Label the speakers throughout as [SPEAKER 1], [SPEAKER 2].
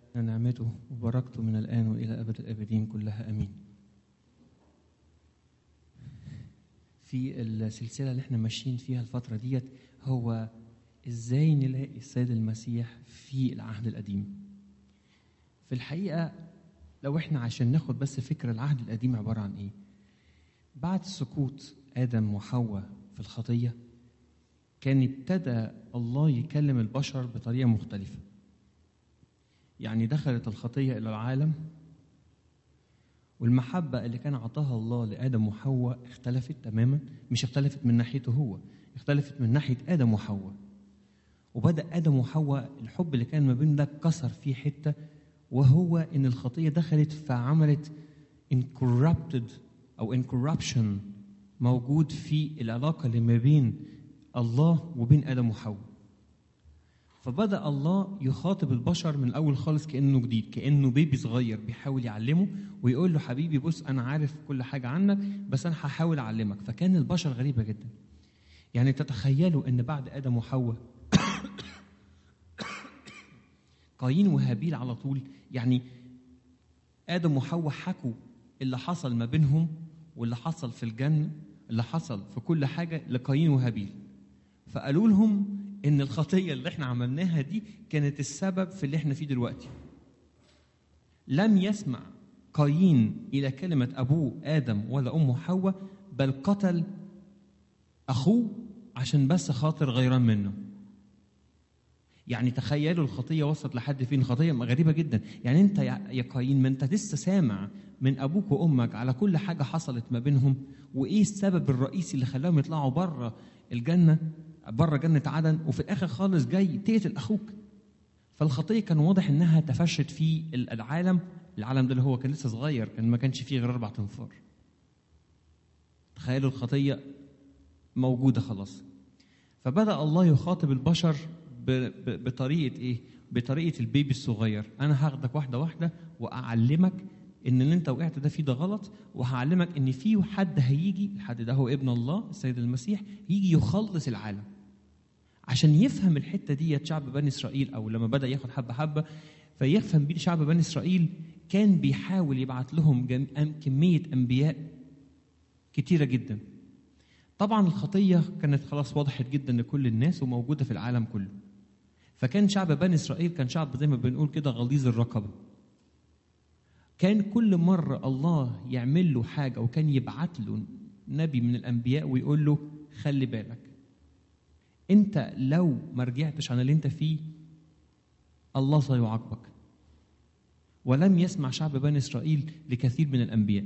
[SPEAKER 1] نعمته وبركته من الآن وإلى أبد الآبدين كلها أمين في السلسلة اللي احنا ماشيين فيها الفترة ديت هو ازاي نلاقي السيد المسيح في العهد القديم في الحقيقة لو احنا عشان ناخد بس فكرة العهد القديم عبارة عن ايه بعد سقوط آدم وحواء في الخطية كان ابتدى الله يكلم البشر بطريقة مختلفة يعني دخلت الخطية إلى العالم والمحبة اللي كان عطاها الله لآدم وحواء اختلفت تماما مش اختلفت من ناحيته هو اختلفت من ناحية آدم وحواء وبدأ آدم وحواء الحب اللي كان ما بينهم ده كسر فيه حتة وهو إن الخطية دخلت فعملت incorrupted أو incorruption موجود في العلاقة اللي ما بين الله وبين آدم وحواء فبدأ الله يخاطب البشر من الأول خالص كأنه جديد كأنه بيبي صغير بيحاول يعلمه ويقول له حبيبي بص أنا عارف كل حاجة عنك بس أنا هحاول أعلمك فكان البشر غريبة جدا يعني تتخيلوا أن بعد آدم وحواء قايين وهابيل على طول يعني آدم وحواء حكوا اللي حصل ما بينهم واللي حصل في الجنة اللي حصل في كل حاجة لقايين وهابيل فقالوا لهم ان الخطيه اللي احنا عملناها دي كانت السبب في اللي احنا فيه دلوقتي لم يسمع قايين الى كلمه ابوه ادم ولا امه حواء بل قتل اخوه عشان بس خاطر غيران منه يعني تخيلوا الخطيه وصلت لحد فين خطيه غريبه جدا يعني انت يا قايين ما انت لسه سامع من ابوك وامك على كل حاجه حصلت ما بينهم وايه السبب الرئيسي اللي خلاهم يطلعوا بره الجنه بره جنة عدن وفي الآخر خالص جاي تقتل أخوك فالخطية كان واضح إنها تفشت في العالم العالم ده اللي هو كان لسه صغير كان ما كانش فيه غير أربع تنفار تخيلوا الخطية موجودة خلاص فبدأ الله يخاطب البشر بطريقة إيه؟ بطريقة البيبي الصغير أنا هاخدك واحدة واحدة وأعلمك ان اللي انت وقعت ده فيه ده غلط وهعلمك ان في حد هيجي الحد ده هو ابن الله السيد المسيح يجي يخلص العالم عشان يفهم الحته دي شعب بني اسرائيل او لما بدا ياخد حبه حبه فيفهم بيه شعب بني اسرائيل كان بيحاول يبعت لهم كميه انبياء كتيره جدا طبعا الخطيه كانت خلاص وضحت جدا لكل الناس وموجوده في العالم كله فكان شعب بني اسرائيل كان شعب زي ما بنقول كده غليظ الرقبه كان كل مرة الله يعمل له حاجة وكان يبعت له نبي من الأنبياء ويقول له خلي بالك أنت لو ما رجعتش عن اللي أنت فيه الله سيعاقبك ولم يسمع شعب بني إسرائيل لكثير من الأنبياء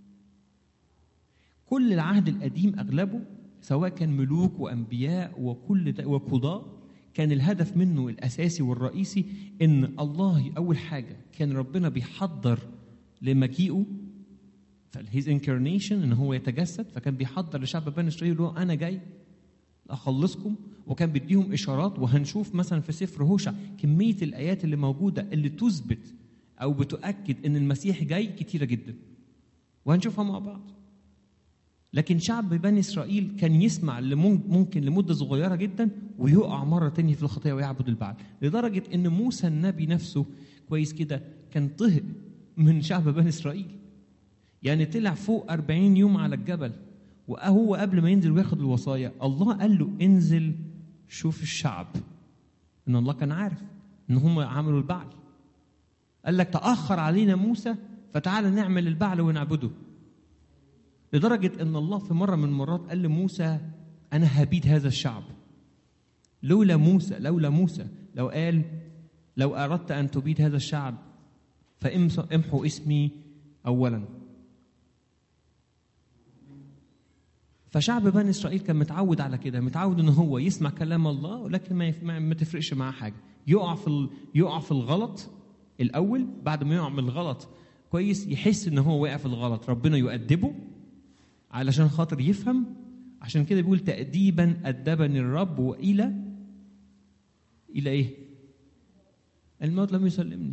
[SPEAKER 1] كل العهد القديم أغلبه سواء كان ملوك وأنبياء وكل وقضاء كان الهدف منه الأساسي والرئيسي إن الله أول حاجة كان ربنا بيحضر لمجيئه فالهيز انكارنيشن ان هو يتجسد فكان بيحضر لشعب بني اسرائيل له انا جاي اخلصكم وكان بيديهم اشارات وهنشوف مثلا في سفر هوشع كميه الايات اللي موجوده اللي تثبت او بتؤكد ان المسيح جاي كتيره جدا وهنشوفها مع بعض لكن شعب بني اسرائيل كان يسمع ممكن لمده صغيره جدا ويقع مره تانية في الخطيه ويعبد البعل لدرجه ان موسى النبي نفسه كويس كده كان طهق من شعب بني إسرائيل يعني طلع فوق أربعين يوم على الجبل وهو قبل ما ينزل وياخد الوصايا الله قال له انزل شوف الشعب ان الله كان عارف ان هم عملوا البعل قال لك تأخر علينا موسى فتعالى نعمل البعل ونعبده لدرجة ان الله في مرة من المرات قال لموسى انا هبيد هذا الشعب لولا موسى لولا موسى لو قال لو اردت ان تبيد هذا الشعب فامحوا اسمي اولا فشعب بني اسرائيل كان متعود على كده متعود ان هو يسمع كلام الله ولكن ما ما تفرقش معاه حاجه يقع في يقع في الغلط الاول بعد ما يقع من الغلط كويس يحس ان هو وقع في الغلط ربنا يؤدبه علشان خاطر يفهم عشان كده بيقول تأديبا أدبني الرب وإلى إلى إيه؟ الموت لم يسلمني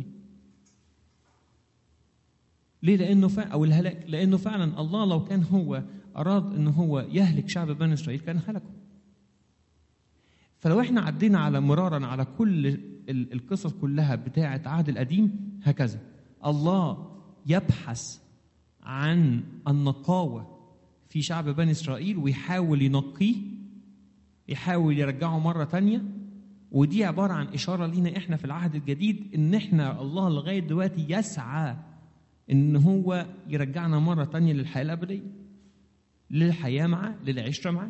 [SPEAKER 1] ليه؟ لأنه فعلا أو الهلاك لأنه فعلا الله لو كان هو أراد أن هو يهلك شعب بني إسرائيل كان هلكه. فلو احنا عدينا على مرارا على كل ال- القصص كلها بتاعه عهد القديم هكذا الله يبحث عن النقاوه في شعب بني اسرائيل ويحاول ينقيه يحاول يرجعه مره تانية ودي عباره عن اشاره لينا احنا في العهد الجديد ان احنا الله لغايه دلوقتي يسعى ان هو يرجعنا مره تانية للحياه الابديه للحياه معاه للعشره معاه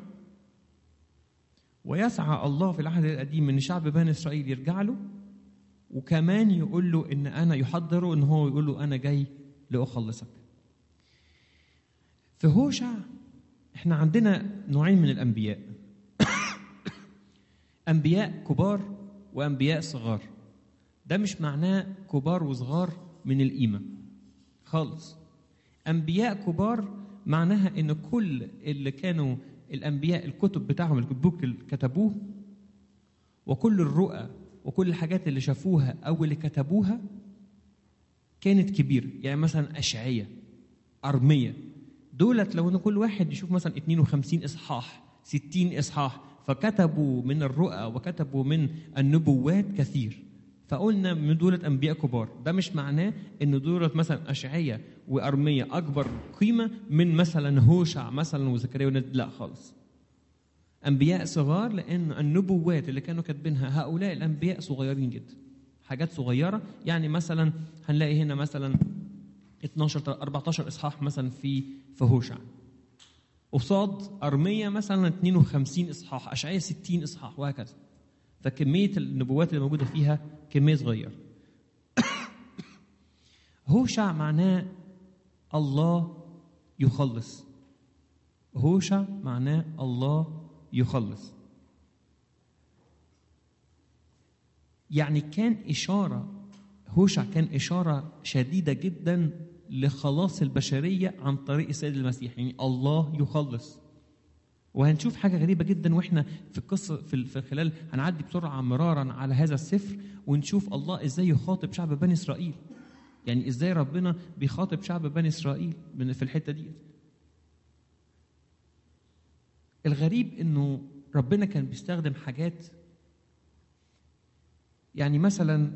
[SPEAKER 1] ويسعى الله في العهد القديم ان شعب بني اسرائيل يرجع له وكمان يقول له ان انا يحضره ان هو يقول له انا جاي لاخلصك في هوشع احنا عندنا نوعين من الانبياء انبياء كبار وانبياء صغار ده مش معناه كبار وصغار من القيمه خالص انبياء كبار معناها ان كل اللي كانوا الانبياء الكتب بتاعهم البوك اللي كتبوه وكل الرؤى وكل الحاجات اللي شافوها او اللي كتبوها كانت كبيره يعني مثلا اشعياء ارميه دولت لو ان كل واحد يشوف مثلا 52 اصحاح 60 اصحاح فكتبوا من الرؤى وكتبوا من النبوات كثير فقلنا من دولة أنبياء كبار ده مش معناه إن دولة مثلا أشعية وأرمية أكبر قيمة من مثلا هوشع مثلا وزكريا ونز- لا خالص أنبياء صغار لأن النبوات اللي كانوا كاتبينها هؤلاء الأنبياء صغيرين جدا حاجات صغيرة يعني مثلا هنلاقي هنا مثلا 12 14 إصحاح مثلا في في هوشع قصاد أرمية مثلا 52 إصحاح أشعية 60 إصحاح وهكذا فكمية النبوات اللي موجودة فيها كمية صغيرة هوشع معناه الله يخلص هوشع معناه الله يخلص يعني كان إشارة هوشع كان إشارة شديدة جدا لخلاص البشرية عن طريق السيد المسيح يعني الله يخلص وهنشوف حاجة غريبة جدا واحنا في القصة في في خلال هنعدي بسرعة مرارا على هذا السفر ونشوف الله ازاي يخاطب شعب بني اسرائيل. يعني ازاي ربنا بيخاطب شعب بني اسرائيل من- في الحتة دي. الغريب انه ربنا كان بيستخدم حاجات يعني مثلا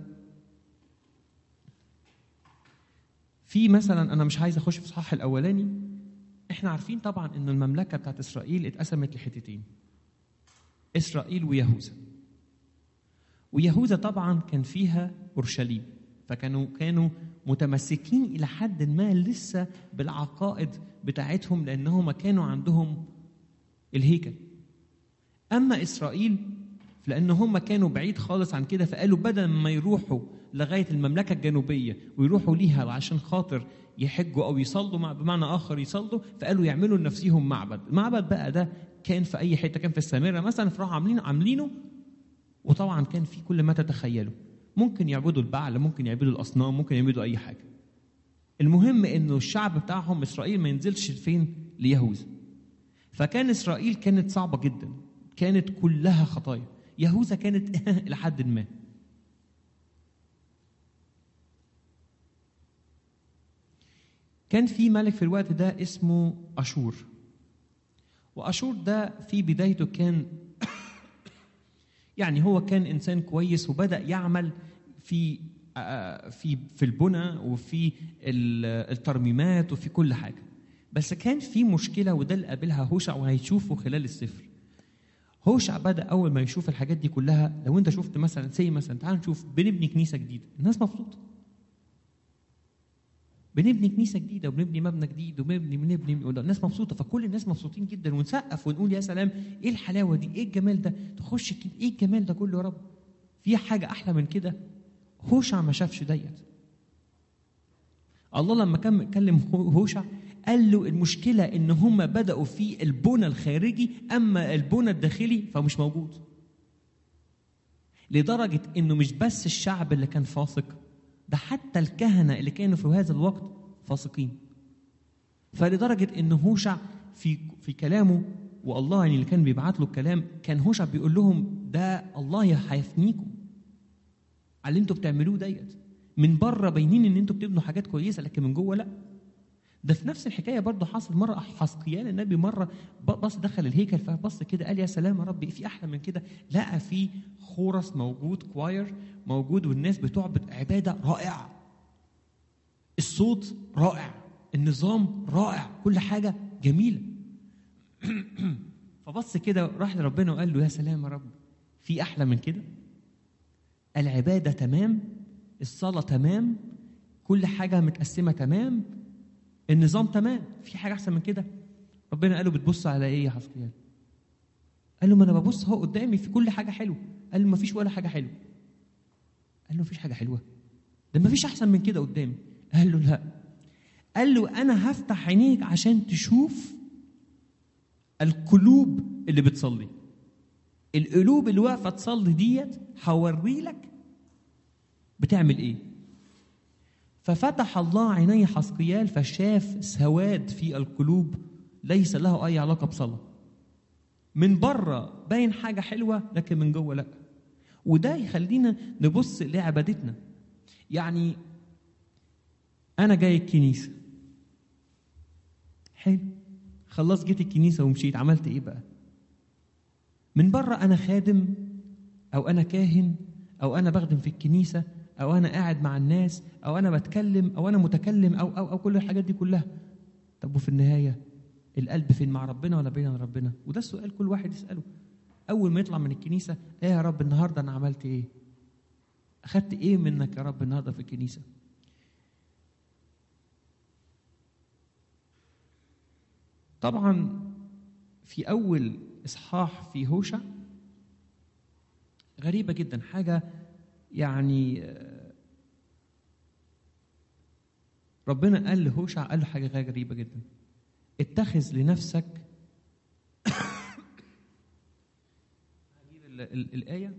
[SPEAKER 1] في مثلا انا مش عايز اخش في الصحاح الاولاني احنا عارفين طبعا ان المملكه بتاعت اسرائيل اتقسمت لحتتين اسرائيل ويهوذا ويهوذا طبعا كان فيها اورشليم فكانوا كانوا متمسكين الى حد ما لسه بالعقائد بتاعتهم لانهم كانوا عندهم الهيكل اما اسرائيل لان هم كانوا بعيد خالص عن كده فقالوا بدل ما يروحوا لغايه المملكه الجنوبيه ويروحوا ليها عشان خاطر يحجوا او يصلوا مع بمعنى اخر يصلوا فقالوا يعملوا لنفسهم معبد المعبد بقى ده كان في اي حته كان في السامره مثلا فراحوا عاملين عاملينه وطبعا كان في كل ما تتخيلوا ممكن يعبدوا البعل ممكن يعبدوا الاصنام ممكن يعبدوا اي حاجه المهم انه الشعب بتاعهم اسرائيل ما ينزلش فين ليهوذا فكان اسرائيل كانت صعبه جدا كانت كلها خطايا يهوذا كانت الى حد ما كان في ملك في الوقت ده اسمه اشور واشور ده في بدايته كان يعني هو كان انسان كويس وبدا يعمل في آه، في في البنى وفي ال- الترميمات وفي كل حاجه بس كان في مشكله وده اللي قابلها هوشع وهيشوفه خلال السفر هوشع بدا اول ما يشوف الحاجات دي كلها لو انت شفت مثلا زي مثلا تعال نشوف بنبني كنيسه جديده الناس مبسوطه بنبني كنيسه جديده وبنبني مبنى جديد وبنبني بنبني الناس مبسوطه فكل الناس مبسوطين جدا ونسقف ونقول يا سلام ايه الحلاوه دي ايه الجمال ده تخش كده ايه الجمال ده كله يا رب في حاجه احلى من كده هوشع ما شافش ديت الله لما كان كلم هو- هوشع قال له المشكله ان هم بداوا في البنى الخارجي اما البنى الداخلي فمش موجود لدرجه انه مش بس الشعب اللي كان فاسق ده حتى الكهنه اللي كانوا في هذا الوقت فاسقين فلدرجه ان هوشع في في كلامه والله يعني اللي كان بيبعت له الكلام كان هوشع بيقول لهم ده الله هيفنيكم على اللي انتوا بتعملوه ديت من بره باينين ان انتوا بتبنوا حاجات كويسه لكن من جوه لا ده في نفس الحكايه برضه حصل مره حسقيان النبي مره بص دخل الهيكل فبص كده قال يا سلام يا رب في احلى من كده لقى في خورس موجود كواير موجود والناس بتعبد عباده رائعه الصوت رائع النظام رائع كل حاجه جميله فبص كده راح لربنا وقال له يا سلام يا رب في احلى من كده العباده تمام الصلاه تمام كل حاجه متقسمه تمام النظام تمام في حاجه احسن من كده ربنا قال له بتبص على ايه يا حسقيان قال له ما انا ببص اهو قدامي في كل حاجه حلوه قال له ما فيش ولا حاجه حلوه قال له ما فيش حاجه حلوه ده ما فيش احسن من كده قدامي قال له لا قال له انا هفتح عينيك عشان تشوف القلوب اللي بتصلي القلوب اللي واقفه تصلي ديت هوري لك بتعمل ايه ففتح الله عيني حسقيال فشاف سواد في القلوب ليس له اي علاقه بصلاه من بره باين حاجه حلوه لكن من جوه لا وده يخلينا نبص لعبادتنا يعني انا جاي الكنيسه حلو خلصت جيت الكنيسه ومشيت عملت ايه بقى من بره انا خادم او انا كاهن او انا بخدم في الكنيسه او انا قاعد مع الناس او انا بتكلم او انا متكلم او او او كل الحاجات دي كلها طب وفي النهايه القلب فين مع ربنا ولا بعيد عن ربنا وده السؤال كل واحد يساله اول ما يطلع من الكنيسه ايه يا رب النهارده انا عملت ايه اخدت ايه منك يا رب النهارده في الكنيسه طبعا في اول اصحاح في هوشع غريبه جدا حاجه يعني ربنا قال لهوشع قال له حاجه غريبه جدا اتخذ لنفسك هجيب الايه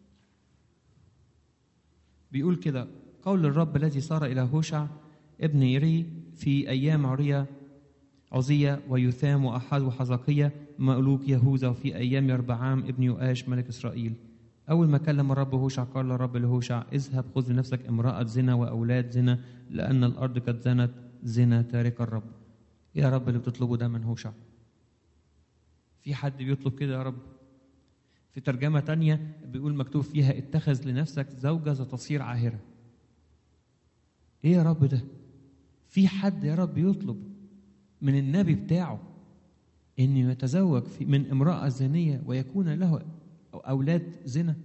[SPEAKER 1] بيقول كده قول الرب الذي صار الى هوشع ابن يري في ايام عريه عزية ويثام وأحد وحزقية ملوك يهوذا وفي أيام يربعام ابن يؤاش ملك إسرائيل أول ما كلم الرب هوشع قال الرب لهوشع اذهب خذ لنفسك امرأة زنا وأولاد زنا لأن الأرض قد زنت زنا تارك الرب يا رب اللي بتطلبه ده من هوشع في حد بيطلب كده يا رب في ترجمة تانية بيقول مكتوب فيها اتخذ لنفسك زوجة تصير عاهرة ايه يا رب ده في حد يا رب يطلب من النبي بتاعه انه يتزوج في من امراه زانيه ويكون له اولاد زنا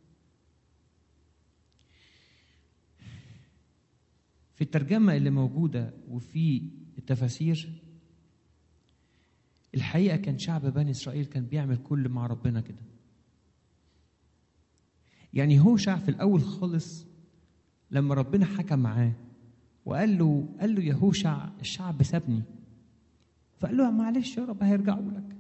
[SPEAKER 1] في الترجمه اللي موجوده وفي التفاسير الحقيقه كان شعب بني اسرائيل كان بيعمل كل مع ربنا كده يعني هوشع في الاول خالص لما ربنا حكم معاه وقال له قال له يا هوشع الشعب سابني فقال له معلش يا رب هيرجعوا لك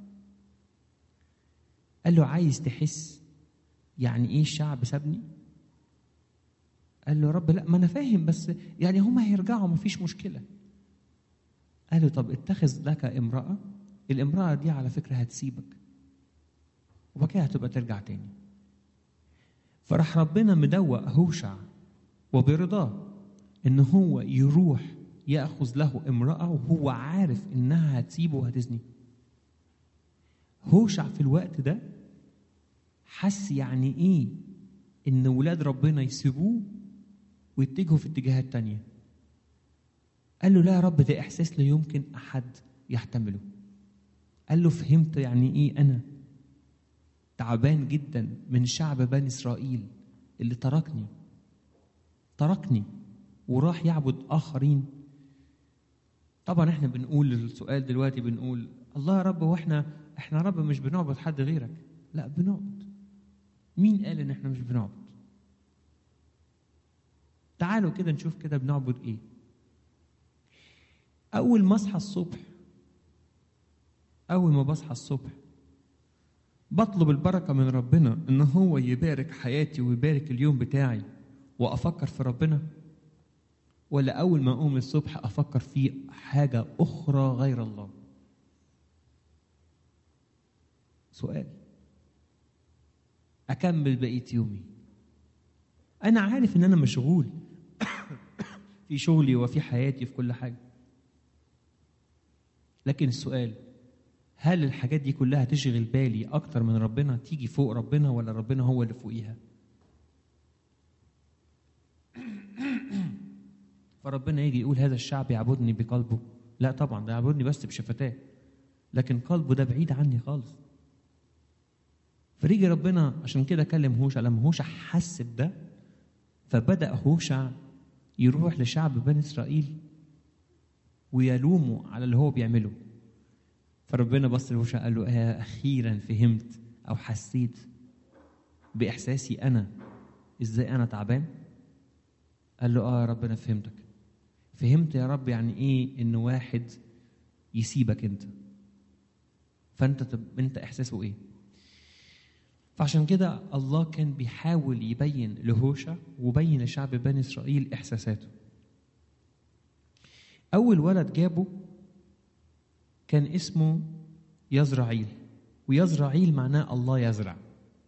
[SPEAKER 1] قال له عايز تحس يعني ايه الشعب سابني قال له يا رب لا ما انا فاهم بس يعني هم هيرجعوا ما فيش مشكله قال له طب اتخذ لك امراه الامراه دي على فكره هتسيبك وبعد كده هتبقى ترجع تاني فراح ربنا مدوق هوشع وبرضاه ان هو يروح ياخذ له امراه وهو عارف انها هتسيبه وهتزني هوشع في الوقت ده حس يعني ايه ان ولاد ربنا يسيبوه ويتجهوا في اتجاهات تانية قال له لا يا رب ده احساس لا يمكن احد يحتمله قال له فهمت يعني ايه انا تعبان جدا من شعب بني اسرائيل اللي تركني تركني وراح يعبد اخرين طبعا احنا بنقول السؤال دلوقتي بنقول الله يا رب واحنا احنا رب مش بنعبد حد غيرك لا بنعبد مين قال ان احنا مش بنعبد تعالوا كده نشوف كده بنعبد ايه اول ما اصحى الصبح اول ما بصحى الصبح بطلب البركه من ربنا ان هو يبارك حياتي ويبارك اليوم بتاعي وافكر في ربنا ولا اول ما اقوم الصبح افكر في حاجه اخرى غير الله سؤال اكمل بقيه يومي انا عارف ان انا مشغول في شغلي وفي حياتي في كل حاجه لكن السؤال هل الحاجات دي كلها تشغل بالي اكتر من ربنا تيجي فوق ربنا ولا ربنا هو اللي فوقيها فربنا يجي يقول هذا الشعب يعبدني بقلبه لا طبعا ده يعبدني بس بشفتاه لكن قلبه ده بعيد عني خالص فيجي ربنا عشان كده كلم هوشع لما هوشع حس بده فبدأ هوشع يروح لشعب بني إسرائيل ويلومه على اللي هو بيعمله فربنا بص لهوشع قال له آه أخيرا فهمت أو حسيت بإحساسي أنا إزاي أنا تعبان قال له آه ربنا فهمتك فهمت يا رب يعني إيه إن واحد يسيبك أنت فأنت طب أنت إحساسه إيه فعشان كده الله كان بيحاول يبين لهوشع وبين لشعب بني اسرائيل احساساته. اول ولد جابه كان اسمه يزرعيل ويزرعيل معناه الله يزرع.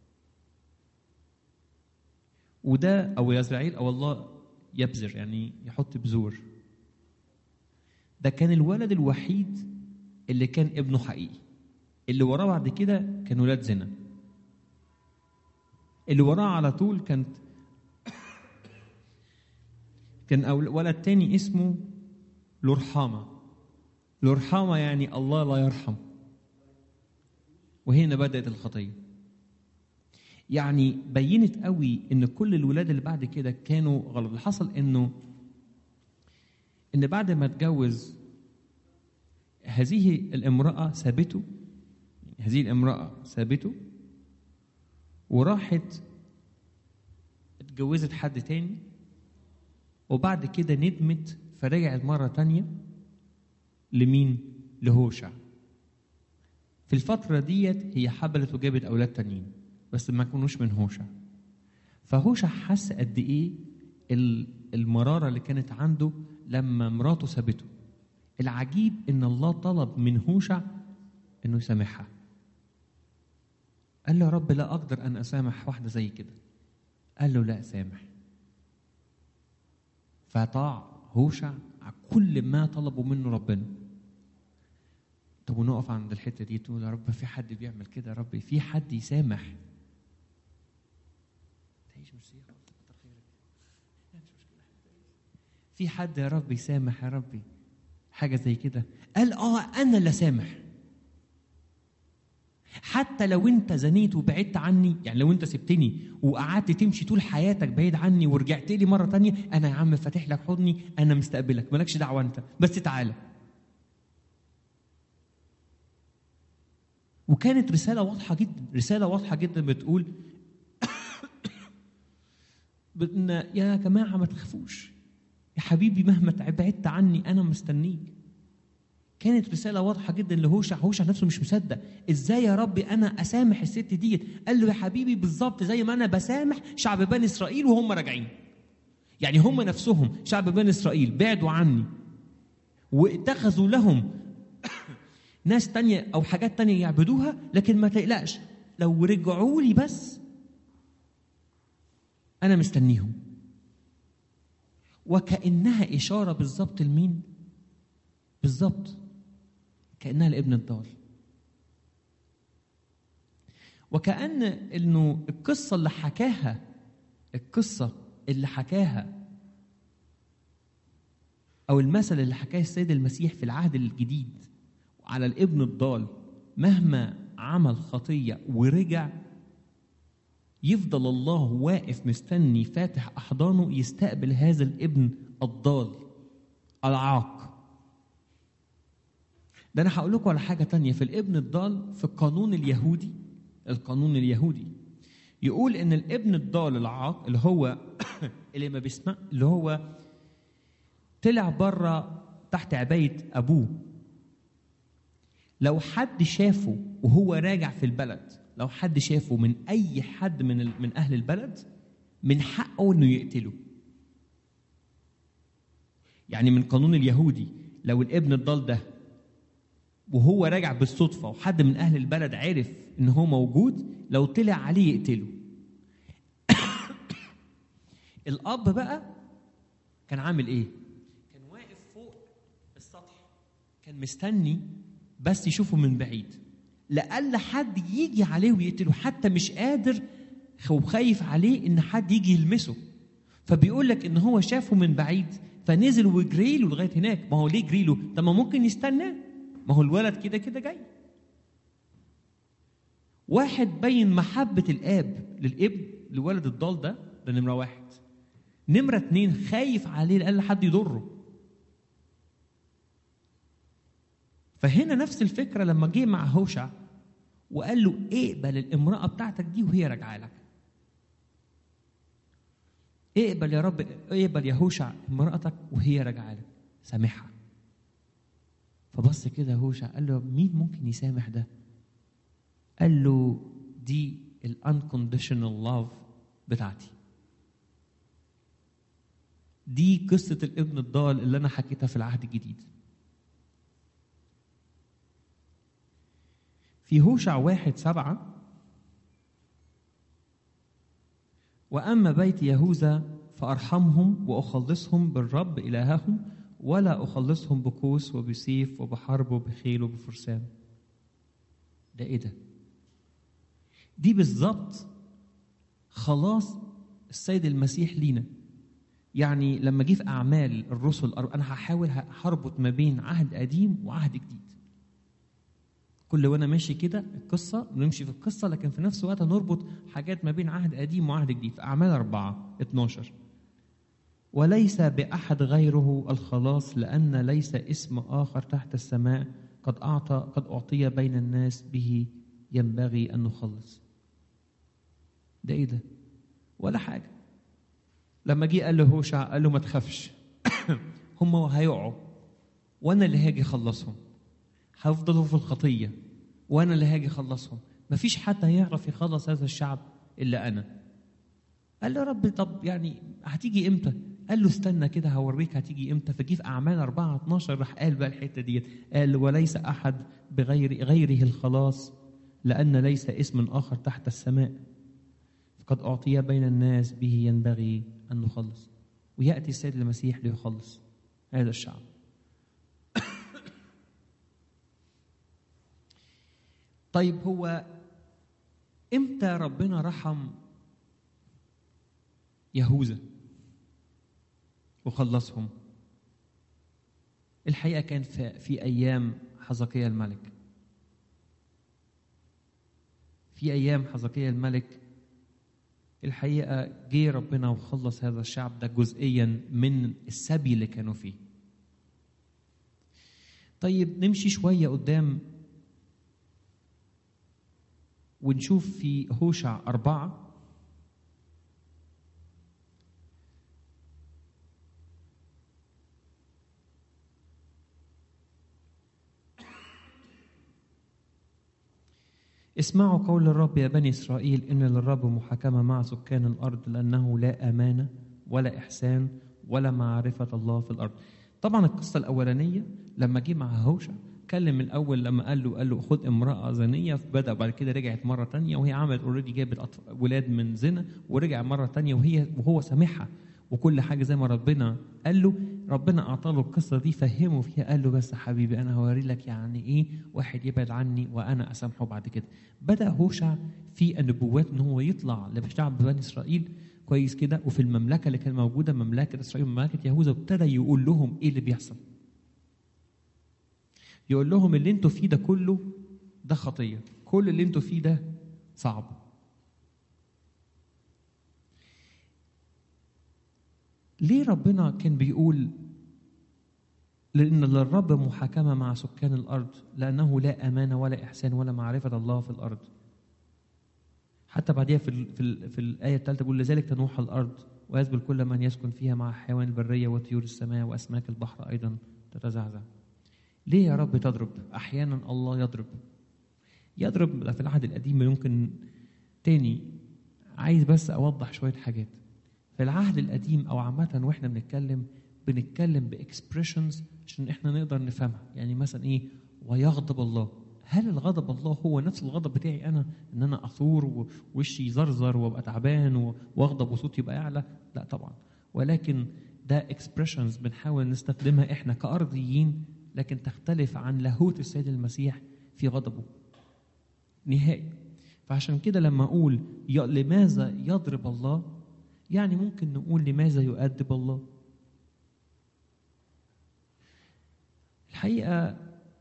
[SPEAKER 1] وده او يزرعيل او الله يبذر يعني يحط بذور. ده كان الولد الوحيد اللي كان ابنه حقيقي. اللي وراه بعد كده كان ولاد زنا. اللي وراه على طول كانت كان ولد تاني اسمه لرحامة لرحامة يعني الله لا يرحم وهنا بدأت الخطية يعني بينت قوي ان كل الولاد اللي بعد كده كانوا غلط اللي حصل انه ان بعد ما اتجوز هذه الامرأة سابته هذه الامرأة سابته وراحت اتجوزت حد تاني وبعد كده ندمت فرجعت مرة تانية لمين؟ لهوشع في الفترة ديت هي حبلت وجابت أولاد تانيين بس ما كانوش من هوشع فهوشع حس قد إيه المرارة اللي كانت عنده لما مراته سابته العجيب إن الله طلب من هوشع إنه يسامحها قال له يا رب لا أقدر أن أسامح واحدة زي كده قال له لا سامح فطاع هوشع على كل ما طلبوا منه ربنا طب ونقف عند الحته دي تقول يا رب في حد بيعمل كده يا رب في حد يسامح تعيش مش في حد يا رب يسامح يا ربي حاجه زي كده قال اه انا اللي سامح حتى لو انت زنيت وبعدت عني يعني لو انت سبتني وقعدت تمشي طول حياتك بعيد عني ورجعت لي مره تانية انا يا عم فاتح لك حضني انا مستقبلك مالكش دعوه انت بس تعالى وكانت رساله واضحه جدا رساله واضحه جدا بتقول ان يا جماعه ما تخافوش يا حبيبي مهما بعدت عني انا مستنيك كانت رساله واضحه جدا لهوشع هوشع نفسه مش مصدق ازاي يا رب انا اسامح الست ديت قال له يا حبيبي بالظبط زي ما انا بسامح شعب بني اسرائيل وهم راجعين يعني هم نفسهم شعب بني اسرائيل بعدوا عني واتخذوا لهم ناس تانية او حاجات تانية يعبدوها لكن ما تقلقش لو رجعوا لي بس انا مستنيهم وكانها اشاره بالظبط لمين بالظبط كانها الابن الضال وكأن انه القصة اللي حكاها القصة اللي حكاها أو المثل اللي حكاه السيد المسيح في العهد الجديد على الابن الضال مهما عمل خطية ورجع يفضل الله واقف مستني فاتح أحضانه يستقبل هذا الابن الضال العاق ده انا هقول لكم على حاجه تانية في الابن الضال في القانون اليهودي القانون اليهودي يقول ان الابن الضال العاق اللي هو اللي ما بيسمع اللي هو طلع بره تحت عبايه ابوه لو حد شافه وهو راجع في البلد لو حد شافه من اي حد من من اهل البلد من حقه انه يقتله يعني من قانون اليهودي لو الابن الضال ده وهو راجع بالصدفة وحد من أهل البلد عرف إن هو موجود لو طلع عليه يقتله. الأب بقى كان عامل إيه؟ كان واقف فوق السطح كان مستني بس يشوفه من بعيد لألا حد يجي عليه ويقتله حتى مش قادر وخايف عليه ان حد يجي يلمسه فبيقول لك ان هو شافه من بعيد فنزل وجري له لغايه هناك ما هو ليه جري له طب ما ممكن يستنى ما هو الولد كده كده جاي واحد بين محبة الآب للابن لولد الضال ده ده نمرة واحد نمرة اتنين خايف عليه لألا حد يضره فهنا نفس الفكرة لما جه مع هوشع وقال له اقبل الامرأة بتاعتك دي وهي راجعة لك اقبل يا رب اقبل يا هوشع امرأتك وهي راجعة لك سامحها فبص كده هوشع قال له مين ممكن يسامح ده قال له دي الانكونديشنال لاف بتاعتي دي قصة الابن الضال اللي أنا حكيتها في العهد الجديد في هوشع واحد سبعة وأما بيت يهوذا فأرحمهم وأخلصهم بالرب إلههم ولا أخلصهم بقوس وبسيف وبحرب وبخيل وبفرسان ده إيه ده؟ دي بالظبط خلاص السيد المسيح لينا يعني لما جه في أعمال الرسل أنا هحاول هربط ما بين عهد قديم وعهد جديد كل وانا ماشي كده القصه نمشي في القصه لكن في نفس الوقت نربط حاجات ما بين عهد قديم وعهد جديد في اعمال أربعة 12 وليس باحد غيره الخلاص لان ليس اسم اخر تحت السماء قد اعطى قد اعطي بين الناس به ينبغي ان نخلص ده ايه ده ولا حاجه لما جه قال له هوشع قال له ما تخافش هم هيقعوا وانا اللي هاجي اخلصهم هيفضلوا في الخطية وأنا اللي هاجي أخلصهم مفيش حد هيعرف يخلص هذا الشعب إلا أنا قال له يا رب طب يعني هتيجي إمتى قال له استنى كده هوريك هتيجي إمتى فجي في أعمال 4 12 راح قال بقى الحتة ديت قال وليس أحد بغير غيره الخلاص لأن ليس اسم آخر تحت السماء قد أعطي بين الناس به ينبغي أن نخلص ويأتي السيد المسيح ليخلص هذا الشعب طيب هو امتى ربنا رحم يهوذا وخلصهم الحقيقه كان في, في ايام حزقيا الملك في ايام حزقيا الملك الحقيقه جه ربنا وخلص هذا الشعب ده جزئيا من السبي اللي كانوا فيه طيب نمشي شويه قدام ونشوف في هوشع أربعة اسمعوا قول الرب يا بني إسرائيل إن للرب محاكمة مع سكان الأرض لأنه لا أمانة ولا إحسان ولا معرفة الله في الأرض طبعا القصة الأولانية لما جه مع هوشع اتكلم الاول لما قال له قال له خد امراه زانيه بدا بعد كده رجعت مره تانية وهي عملت اوريدي جابت ولاد من زنا ورجع مره تانية وهي وهو سامحها وكل حاجه زي ما ربنا قال له ربنا اعطى له القصه دي فهمه فيها قال له بس حبيبي انا هوري لك يعني ايه واحد يبعد عني وانا اسامحه بعد كده بدا هوشع في النبوات ان هو يطلع لشعب بني اسرائيل كويس كده وفي المملكه اللي كانت موجوده مملكه اسرائيل مملكه يهوذا ابتدى يقول لهم ايه اللي بيحصل يقول لهم اللي انتوا فيه ده كله ده خطيه كل اللي انتوا فيه ده صعب ليه ربنا كان بيقول لأن للرب محاكمة مع سكان الأرض لأنه لا أمانة ولا إحسان ولا معرفة الله في الأرض حتى بعديها في, ال في, ال في الآية الثالثة بيقول لذلك تنوح الأرض ويذبل كل من يسكن فيها مع حيوان البرية وطيور السماء وأسماك البحر أيضا تتزعزع ليه يا رب تضرب أحيانا الله يضرب يضرب في العهد القديم يمكن تاني عايز بس أوضح شوية حاجات في العهد القديم أو عامة وإحنا بنتكلم بنتكلم باكسبريشنز عشان احنا نقدر نفهمها يعني مثلا ايه ويغضب الله هل الغضب الله هو نفس الغضب بتاعي انا ان انا اثور ووشي يزرزر وابقى تعبان واغضب وصوتي يبقى يعلى لا طبعا ولكن ده اكسبريشنز بنحاول نستخدمها احنا كارضيين لكن تختلف عن لاهوت السيد المسيح في غضبه نهائي فعشان كده لما اقول ي- لماذا يضرب الله يعني ممكن نقول لماذا يؤدب الله الحقيقه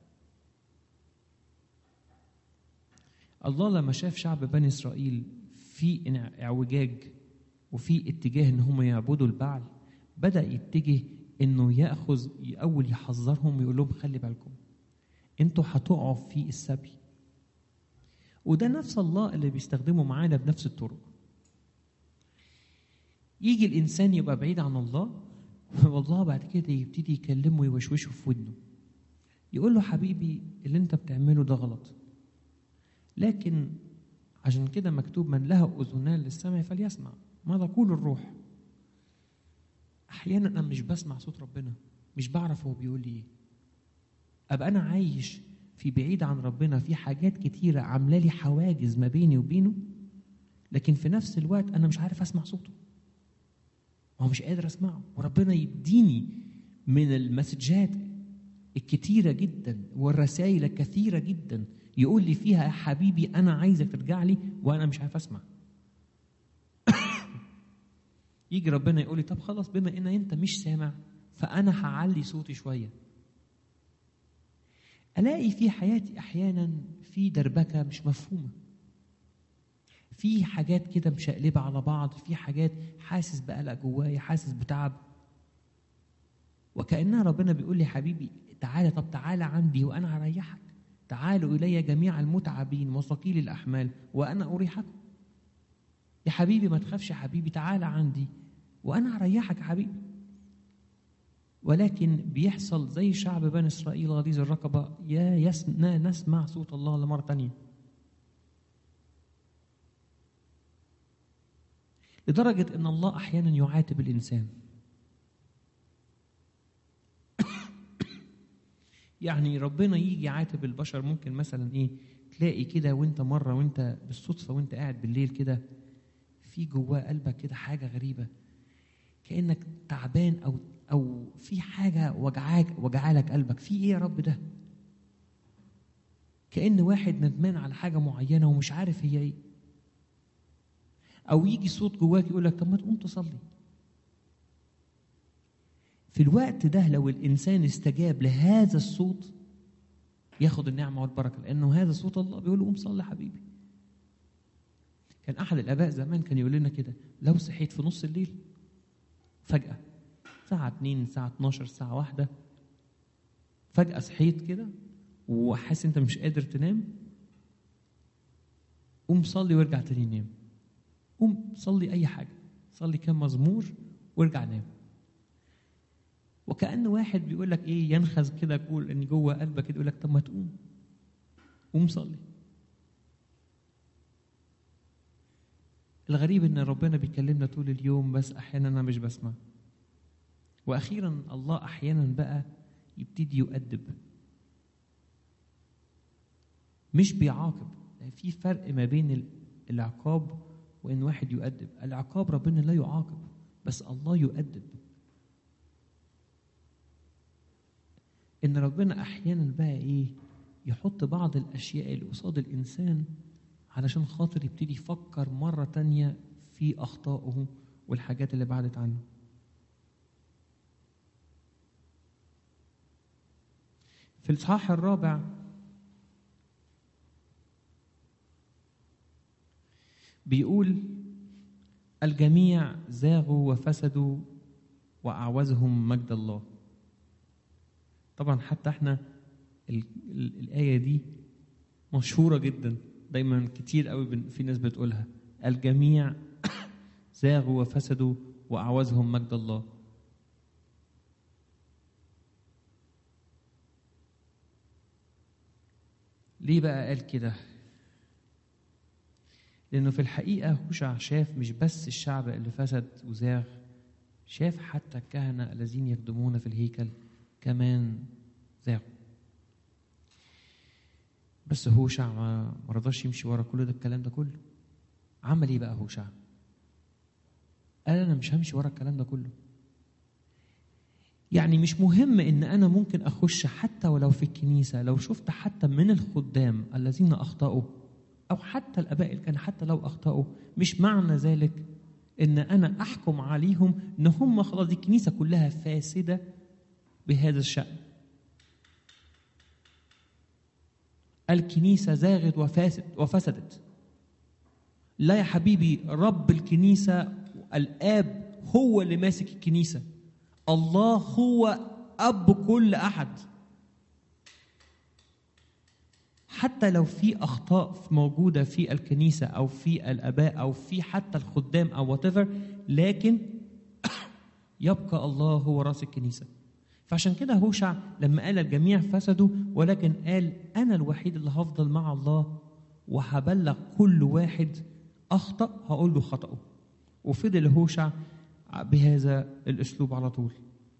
[SPEAKER 1] الله لما شاف شعب بني اسرائيل في انع- اعوجاج وفي اتجاه ان هم يعبدوا البعل بدا يتجه انه ياخذ اول يحذرهم ويقول لهم خلي بالكم انتوا هتقعوا في السبي وده نفس الله اللي بيستخدمه معانا بنفس الطرق يجي الانسان يبقى بعيد عن الله والله بعد كده يبتدي يكلمه ويوشوشه في ودنه يقول له حبيبي اللي انت بتعمله ده غلط لكن عشان كده مكتوب من له اذنان للسمع فليسمع ماذا تقول الروح احيانا انا مش بسمع صوت ربنا مش بعرف هو بيقول لي ايه ابقى انا عايش في بعيد عن ربنا في حاجات كتيره عامله لي حواجز ما بيني وبينه لكن في نفس الوقت انا مش عارف اسمع صوته هو مش قادر اسمعه وربنا يديني من المسجات الكتيره جدا والرسائل الكثيره جدا يقول لي فيها يا حبيبي انا عايزك ترجع لي وانا مش عارف اسمع يجي ربنا يقول لي طب خلاص بما ان انت مش سامع فانا هعلي صوتي شويه الاقي في حياتي احيانا في دربكه مش مفهومه في حاجات كده مشقلبه على بعض في حاجات حاسس بقلق جوايا حاسس بتعب وكانها ربنا بيقول لي حبيبي تعالى طب تعالى عندي وانا هريحك تعالوا الي جميع المتعبين وثقيل الاحمال وانا اريحكم يا حبيبي ما تخافش يا حبيبي تعالى عندي وانا هريحك يا حبيبي ولكن بيحصل زي شعب بني اسرائيل غليظ الرقبه يا يسنا نسمع صوت الله لمره تانية لدرجه ان الله احيانا يعاتب الانسان يعني ربنا يجي يعاتب البشر ممكن مثلا ايه تلاقي كده وانت مره وانت بالصدفه وانت قاعد بالليل كده في جواه قلبك كده حاجه غريبه كانك تعبان او او في حاجه وجعاك وجعالك قلبك في ايه يا رب ده كان واحد ندمان على حاجه معينه ومش عارف هي ايه او يجي صوت جواك يقول لك طب ما تقوم تصلي في الوقت ده لو الانسان استجاب لهذا الصوت ياخد النعمه والبركه لانه هذا صوت الله بيقول له قوم صلي حبيبي كان احد الاباء زمان كان يقول لنا كده لو صحيت في نص الليل فجاه الساعه 2 الساعه 12 الساعه 1 فجاه صحيت كده وحاسس انت مش قادر تنام قوم صلي وارجع تاني نام قوم صلي اي حاجه صلي كام مزمور وارجع نام وكأن واحد بيقول لك ايه ينخز كده يقول ان جوه قلبك كده يقول لك طب ما تقوم قوم صلي الغريب ان ربنا بيكلمنا طول اليوم بس احيانا انا مش بسمع واخيرا الله احيانا بقى يبتدي يؤدب مش بيعاقب في فرق ما بين العقاب وان واحد يؤدب العقاب ربنا لا يعاقب بس الله يؤدب ان ربنا احيانا بقى ايه يحط بعض الاشياء اللي قصاد الانسان علشان خاطر يبتدي يفكر مره تانية في اخطائه والحاجات اللي بعدت عنه في الاصحاح الرابع بيقول الجميع زاغوا وفسدوا واعوزهم مجد الله طبعا حتى احنا ال ال الآية دي مشهورة جدا دايما كتير قوي في ناس بتقولها الجميع زاغوا وفسدوا وأعوزهم مجد الله ليه بقى قال كده لأنه في الحقيقة هوشع شاف مش بس الشعب اللي فسد وزاغ شاف حتى الكهنة الذين يخدمون في الهيكل كمان زاغوا بس هوشع ما رضاش يمشي ورا كل ده الكلام ده كله عمل ايه بقى هوشع قال انا مش همشي ورا الكلام ده كله يعني مش مهم ان انا ممكن اخش حتى ولو في الكنيسه لو شفت حتى من الخدام الذين اخطاوا او حتى الاباء اللي كان حتى لو اخطاوا مش معنى ذلك ان انا احكم عليهم ان هم خلاص دي الكنيسه كلها فاسده بهذا الشان الكنيسه زاغت وفاسد وفسدت لا يا حبيبي رب الكنيسه الاب هو اللي ماسك الكنيسه الله هو اب كل احد حتى لو في اخطاء موجوده في الكنيسه او في الاباء او في حتى الخدام او وات لكن يبقى الله هو راس الكنيسه فعشان كده هوشع لما قال الجميع فسدوا ولكن قال انا الوحيد اللي هفضل مع الله وهبلغ كل واحد اخطا هقول له خطاه وفضل هوشع بهذا الاسلوب على طول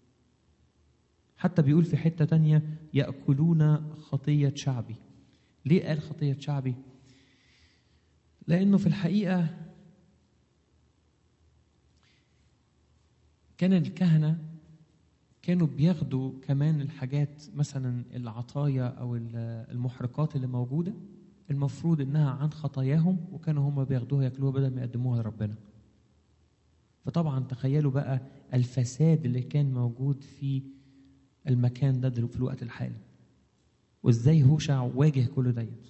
[SPEAKER 1] حتى بيقول في حته تانية ياكلون خطيه شعبي ليه قال خطيه شعبي لانه في الحقيقه كان الكهنه كانوا بياخدوا كمان الحاجات مثلا العطايا او المحرقات اللي موجوده المفروض انها عن خطاياهم وكانوا هم بياخدوها ياكلوها بدل ما يقدموها لربنا فطبعا تخيلوا بقى الفساد اللي كان موجود في المكان ده في الوقت الحالي وازاي هوشع واجه كل ديت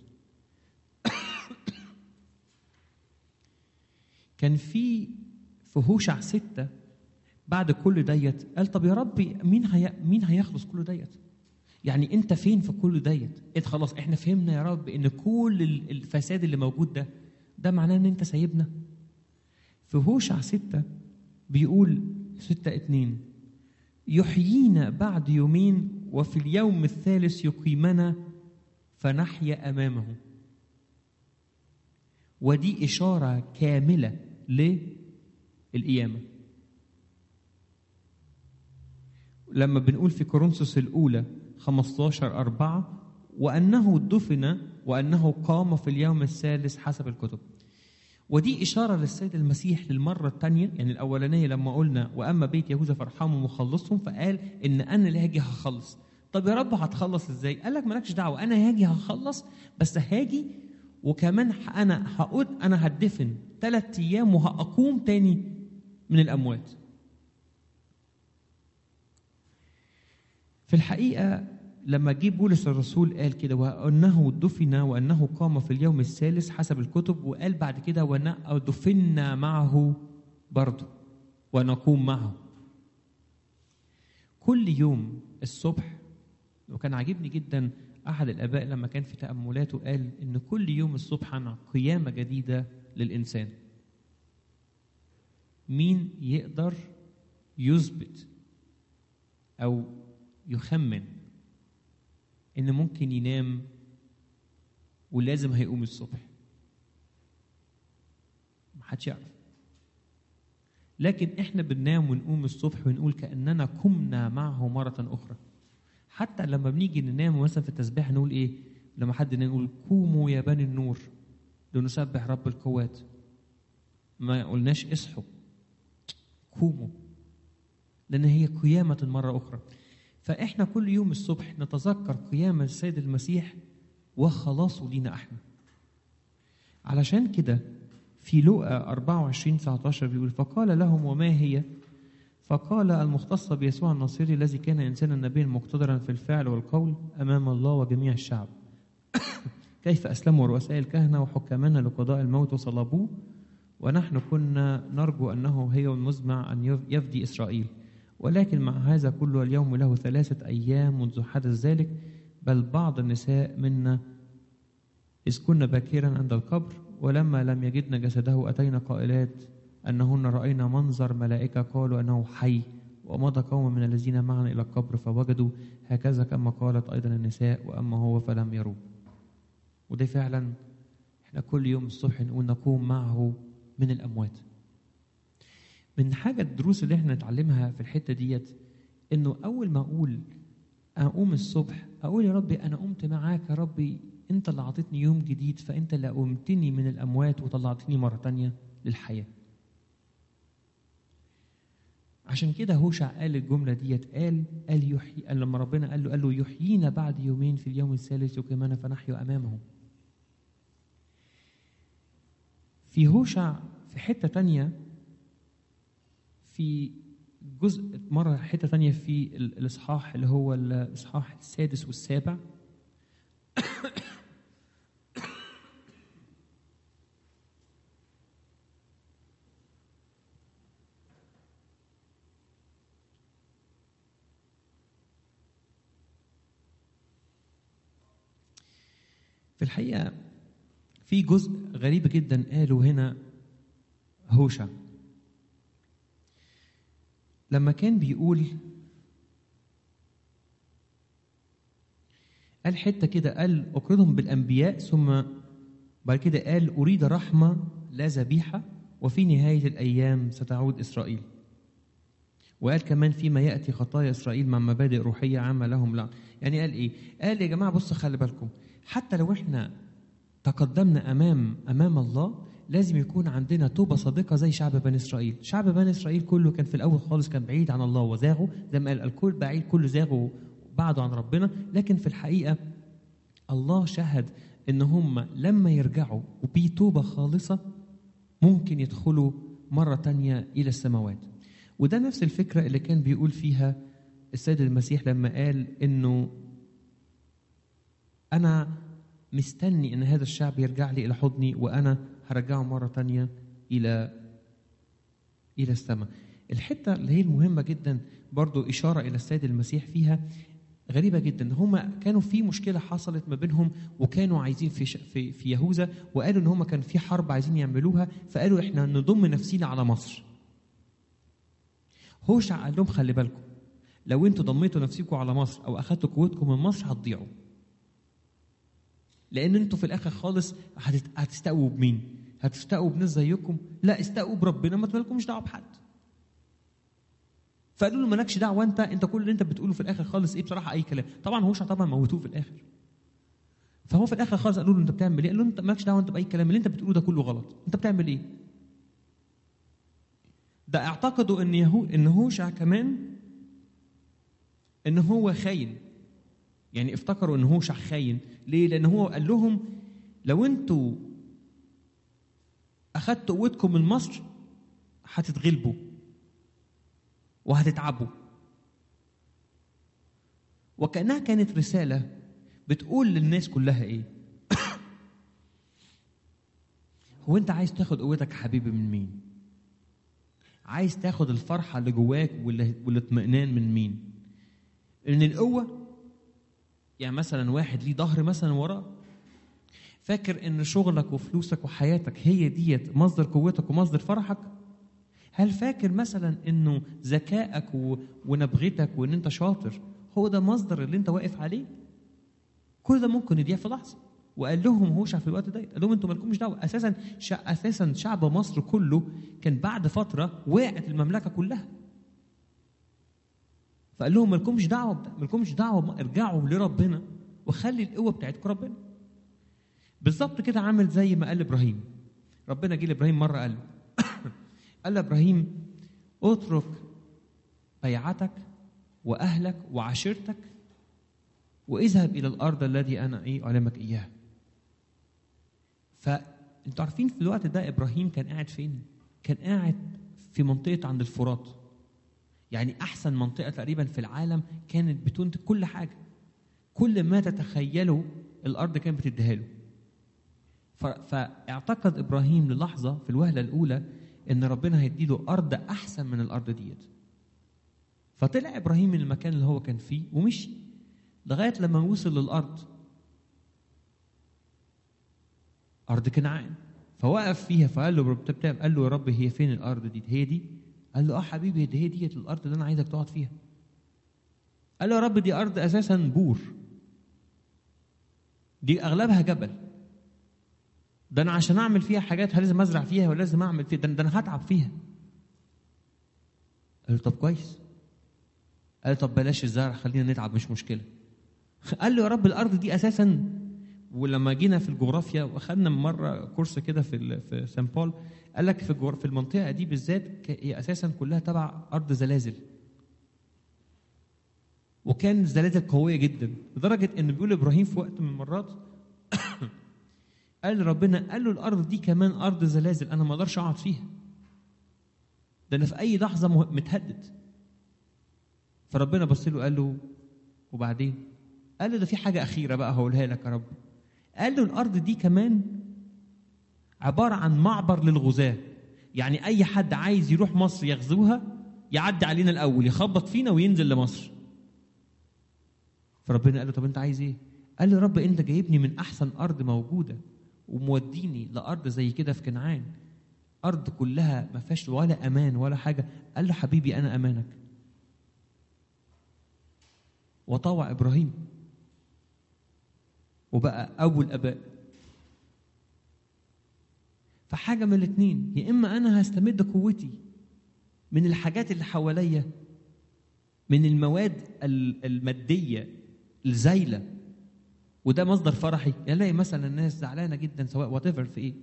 [SPEAKER 1] كان في في هوشع ستة بعد كل ديت قال طب يا ربي مين هي مين هيخلص كل ديت يعني انت فين في كل ديت انت خلاص احنا فهمنا يا رب ان كل الفساد اللي موجود ده ده معناه ان انت سايبنا في هوشع ستة بيقول ستة اتنين يحيينا بعد يومين وفي اليوم الثالث يقيمنا فنحيا أمامه ودي إشارة كاملة للقيامة لما بنقول في كورنثوس الأولى 15 أربعة وأنه دفن وأنه قام في اليوم الثالث حسب الكتب ودي إشارة للسيد المسيح للمرة الثانية يعني الأولانية لما قلنا وأما بيت يهوذا فرحان ومخلصهم فقال إن أنا اللي هاجي هخلص طب يا رب هتخلص إزاي؟ قال لك مالكش دعوة أنا هاجي هخلص بس هاجي وكمان أنا هقول أنا هدفن ثلاث أيام وهقوم تاني من الأموات في الحقيقة لما جه بولس الرسول قال كده وانه دفن وانه قام في اليوم الثالث حسب الكتب وقال بعد كده ودفنا معه برضه ونقوم معه كل يوم الصبح وكان عاجبني جدا احد الاباء لما كان في تاملاته قال ان كل يوم الصبح عن قيامه جديده للانسان مين يقدر يثبت او يخمن ان ممكن ينام ولازم هيقوم الصبح محدش يعرف لكن احنا بننام ونقوم الصبح ونقول كاننا قمنا معه مره اخرى حتى لما بنيجي ننام مثلا في التسبيح نقول ايه لما حد نقول قوموا يا بني النور لنسبح رب القوات ما قلناش اصحوا قوموا لان هي قيامه مره اخرى فاحنا كل يوم الصبح نتذكر قيام السيد المسيح وخلاصه لينا احنا علشان كده في لوقا 24 19 بيقول فقال لهم وما هي فقال المختصة بيسوع الناصري الذي كان إنسانا نبيا مقتدرا في الفعل والقول أمام الله وجميع الشعب كيف أسلموا رؤساء الكهنة وحكامنا لقضاء الموت وصلبوه ونحن كنا نرجو أنه هي المزمع أن يفدي إسرائيل ولكن مع هذا كله اليوم له ثلاثة أيام منذ حدث ذلك بل بعض النساء منا إذ كنا باكرا عند القبر ولما لم يجدن جسده أتينا قائلات أنهن رأينا منظر ملائكة قالوا أنه حي ومضى قوم من الذين معنا إلى القبر فوجدوا هكذا كما قالت أيضا النساء وأما هو فلم يروه وده فعلا احنا كل يوم الصبح نقول نقوم معه من الأموات من حاجة الدروس اللي احنا نتعلمها في الحتة ديت انه اول ما اقول اقوم الصبح اقول يا ربي انا قمت معاك يا ربي انت اللي عطيتني يوم جديد فانت اللي قمتني من الاموات وطلعتني مرة تانية للحياة عشان كده هوشع قال الجمله ديت قال قال يحيي قال لما ربنا قال له قال له يحيينا بعد يومين في اليوم الثالث يقيمنا فنحيا امامه في هوشع في حته تانية في جزء مرة حتة تانية في ال- الإصحاح اللي هو الإصحاح السادس والسابع في الحقيقة في جزء غريب جدا قاله هنا هوشع لما كان بيقول قال حتة كده قال أقرضهم بالأنبياء ثم بعد كده قال أريد رحمة لا ذبيحة وفي نهاية الأيام ستعود إسرائيل وقال كمان فيما يأتي خطايا إسرائيل مع مبادئ روحية عامة لهم لا يعني قال إيه قال يا جماعة بصوا خلي بالكم حتى لو إحنا تقدمنا أمام أمام الله لازم يكون عندنا توبة صادقة زي شعب بني إسرائيل شعب بني إسرائيل كله كان في الأول خالص كان بعيد عن الله وزاغوا زي ما قال الكل بعيد كله زاغوا بعدوا عن ربنا لكن في الحقيقة الله شهد إن هم لما يرجعوا وبتوبة خالصة ممكن يدخلوا مرة تانية إلى السماوات وده نفس الفكرة اللي كان بيقول فيها السيد المسيح لما قال إنه أنا مستني ان هذا الشعب يرجع لي الى حضني وانا هرجعه مره تانية الى الى السماء الحته اللي هي المهمه جدا برضو اشاره الى السيد المسيح فيها غريبه جدا هم كانوا في مشكله حصلت ما بينهم وكانوا عايزين في ش... في في يهوذا وقالوا ان هم كان في حرب عايزين يعملوها فقالوا احنا نضم نفسينا على مصر هوشع قال لهم خلي بالكم لو انتوا ضميتوا نفسكم على مصر او اخدتوا قوتكم من مصر هتضيعوا لان انتوا في الاخر خالص هتت- هتستقوا بمين هتستقوا بناس زيكم لا استقوا بربنا ما تملكمش دعوه بحد فقالوا له مالكش دعوه انت انت كل اللي انت بتقوله في الاخر خالص ايه بصراحه اي كلام طبعا هوشع طبعا موتوه في الاخر فهو في الاخر خالص قالوا له انت بتعمل ايه قال له انت مالكش دعوه انت باي كلام اللي انت بتقوله ده كله غلط انت بتعمل ايه ده اعتقدوا ان يهو ان هوشع كمان ان هو خاين يعني افتكروا ان هوشع خاين ليه لان هو قال لهم لو انتوا اخدتوا قوتكم من مصر هتتغلبوا وهتتعبوا وكانها كانت رساله بتقول للناس كلها ايه هو انت عايز تاخد قوتك يا حبيبي من مين عايز تاخد الفرحه اللي جواك وال- والاطمئنان من مين ان القوه يعني مثلا واحد ليه ظهر مثلا وراه فاكر ان شغلك وفلوسك وحياتك هي ديت مصدر قوتك ومصدر فرحك هل فاكر مثلا انه ذكائك و- ونبغتك وان انت شاطر هو ده مصدر اللي انت واقف عليه كل ده ممكن يضيع في لحظه وقال لهم هوشع في الوقت ده قال لهم انتوا مالكمش دعوه اساسا شع... اساسا شعب مصر كله كان بعد فتره وقعت المملكه كلها فقال لهم مالكمش دعوه بده مالكمش دعوه بم- ارجعوا لربنا وخلي القوه بتاعتكم ربنا بالظبط كده عامل زي ما قال ابراهيم ربنا جه لابراهيم مره قال له قال له ابراهيم اترك بيعتك واهلك وعشيرتك واذهب الى الارض الذي انا ايه اعلمك اياها فانتوا عارفين في الوقت ده ابراهيم كان قاعد فين كان قاعد في منطقه عند الفرات يعني احسن منطقه تقريبا في العالم كانت بتنتج كل حاجه كل ما تتخيله الارض كانت بتديها له ف- فاعتقد ابراهيم للحظه في الوهله الاولى ان ربنا هيديله ارض احسن من الارض ديت فطلع ابراهيم من المكان اللي هو كان فيه ومشي لغايه لما وصل للارض ارض كنعان فوقف فيها فقال له رب- بتاع- قال له يا رب هي فين الارض دي هي دي قال له اه حبيبي دي هي ديت الارض اللي انا عايزك تقعد فيها قال له يا رب دي ارض اساسا بور دي اغلبها جبل ده انا عشان اعمل فيها حاجات لازم ازرع فيها ولازم اعمل فيها ده ده انا هتعب فيها قال له طب كويس قال له طب بلاش الزرع خلينا نتعب مش مشكله قال له يا رب الارض دي اساسا ولما جينا في الجغرافيا واخدنا مره كورس كده في ال- في سان بول قال لك في الجغر- في المنطقه دي بالذات ك- هي اساسا كلها تبع ارض زلازل وكان زلازل قويه جدا لدرجه ان بيقول ابراهيم في وقت من المرات قال ربنا قال له الارض دي كمان ارض زلازل انا ما اقدرش اقعد فيها ده انا في اي لحظه مه- متهدد فربنا بص له قال له وبعدين قال له ده في حاجه اخيره بقى هقولها لك يا رب قال له الارض دي كمان عباره عن معبر للغزاه يعني اي حد عايز يروح مصر يغزوها يعدي علينا الاول يخبط فينا وينزل لمصر فربنا قال له طب انت عايز ايه قال له يا رب انت جايبني من احسن ارض موجوده وموديني لارض زي كده في كنعان ارض كلها ما فيهاش ولا امان ولا حاجه قال له حبيبي انا امانك وطوع ابراهيم وبقى ابو الاباء فحاجه من الاثنين يا اما انا هستمد قوتي من الحاجات اللي حواليا من المواد ال- الماديه الزايله وده مصدر فرحي الاقي مثلا الناس زعلانه جدا سواء وات في ايه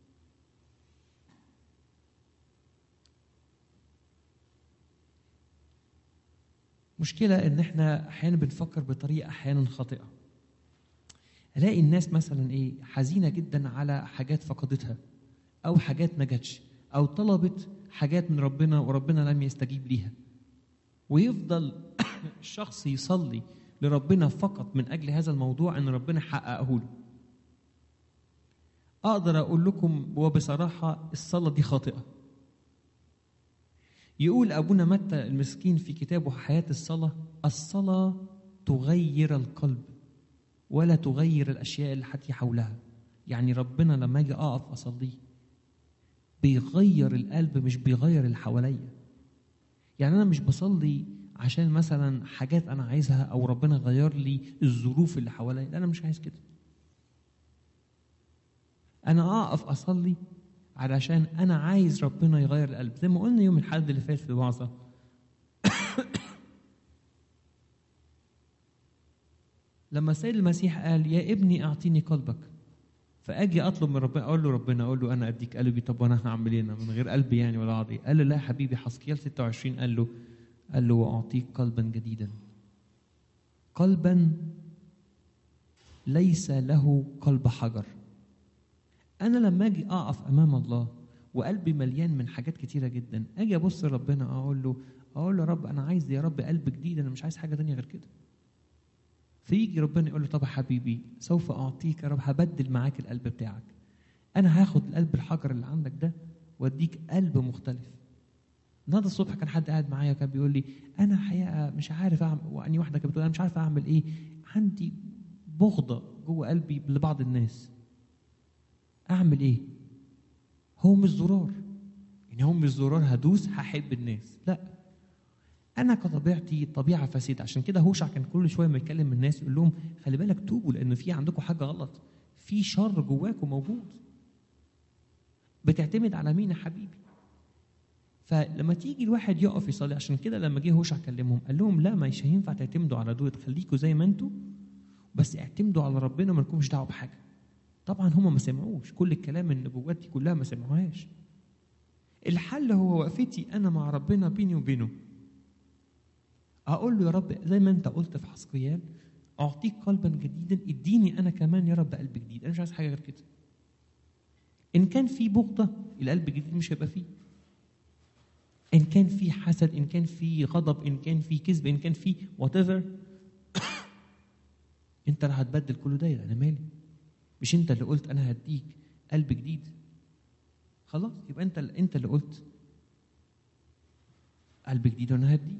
[SPEAKER 1] مشكلة إن إحنا أحيانا بنفكر بطريقة أحيانا خاطئة. ألاقي الناس مثلا إيه حزينة جدا على حاجات فقدتها أو حاجات ما جاتش أو طلبت حاجات من ربنا وربنا لم يستجيب ليها. ويفضل الشخص يصلي لربنا فقط من أجل هذا الموضوع إن ربنا يحققه له. أقدر أقول لكم وبصراحة الصلاة دي خاطئة. يقول أبونا متى المسكين في كتابه حياة الصلاة الصلاة تغير القلب ولا تغير الأشياء التي حولها يعني ربنا لما أجي أقف أصليه بيغير القلب مش بيغير اللي حواليا يعني أنا مش بصلي عشان مثلا حاجات أنا عايزها أو ربنا غير لي الظروف اللي حواليا لا أنا مش عايز كده أنا أقف أصلي علشان انا عايز ربنا يغير القلب زي ما قلنا يوم الحد اللي فات في الوعظه لما السيد المسيح قال يا ابني اعطيني قلبك فاجي اطلب من ربنا اقول له ربنا اقول له انا اديك قلبي طب وانا هعمل ايه أنا من غير قلبي يعني ولا اعطي قال له لا يا حبيبي حسكيال 26 قال له قال له واعطيك قلبا جديدا قلبا ليس له قلب حجر انا لما اجي اقف امام الله وقلبي مليان من حاجات كتيره جدا اجي ابص لربنا اقول له اقول له يا رب انا عايز يا رب قلب جديد انا مش عايز حاجه تانية غير كده فيجي ربنا يقول له طب يا حبيبي سوف اعطيك يا رب هبدل معاك القلب بتاعك انا هاخد القلب الحجر اللي عندك ده واديك قلب مختلف النهارده الصبح كان حد قاعد معايا كان بيقول لي انا حقيقه مش عارف اعمل واني واحده كانت بتقول انا مش عارف اعمل ايه عندي بغضه جوه قلبي لبعض الناس اعمل ايه هو مش زرار يعني هو مش زرار هدوس هحب الناس لا انا كطبيعتي طبيعه فاسده عشان كده هوشع كان كل شويه ما يكلم الناس يقول لهم خلي بالك توبوا لان في عندكم حاجه غلط في شر جواكم موجود بتعتمد على مين يا حبيبي فلما تيجي الواحد يقف يصلي عشان كده لما جه هوشع كلمهم قال لهم لا مش هينفع تعتمدوا على دول خليكوا زي ما انتوا بس اعتمدوا على ربنا ما لكمش دعوه بحاجه طبعا هم ما سمعوش كل الكلام النبوات دي كلها ما سمعوهاش الحل هو وقفتي انا مع ربنا بيني وبينه اقول له يا رب زي ما انت قلت في حسقيال اعطيك قلبا جديدا اديني انا كمان يا رب قلب جديد انا مش عايز حاجه غير كده ان كان في بغضه القلب الجديد مش هيبقى فيه ان كان في حسد ان كان في غضب ان كان في كذب ان كان في وات انت اللي هتبدل كل ده انا مالي مش انت اللي قلت انا هديك قلب جديد خلاص يبقى انت انت اللي قلت قلب جديد وانا هديه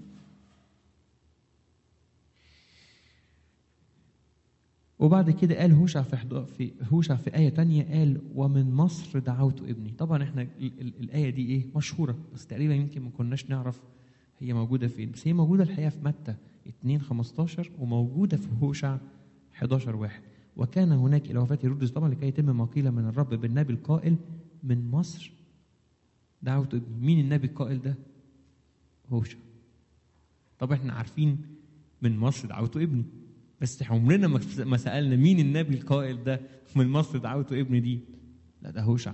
[SPEAKER 1] وبعد كده قال هوشع في حضو... في هوشع في آية تانية قال ومن مصر دعوت ابني طبعا احنا ال... ال... الآية دي ايه مشهورة بس تقريبا يمكن ما كناش نعرف هي موجودة فين بس هي موجودة الحقيقة في متى 2 15 وموجودة في هوشع 11 واحد وكان هناك إلى وفاة هيرودس طبعا لكي يتم ما قيل من الرب بالنبي القائل من مصر دعوت ابني مين النبي القائل ده هوشع طب احنا عارفين من مصر دعوت ابني بس عمرنا ما ما سالنا مين النبي القائل ده من مصر دعوته ابن دي لا ده هوشع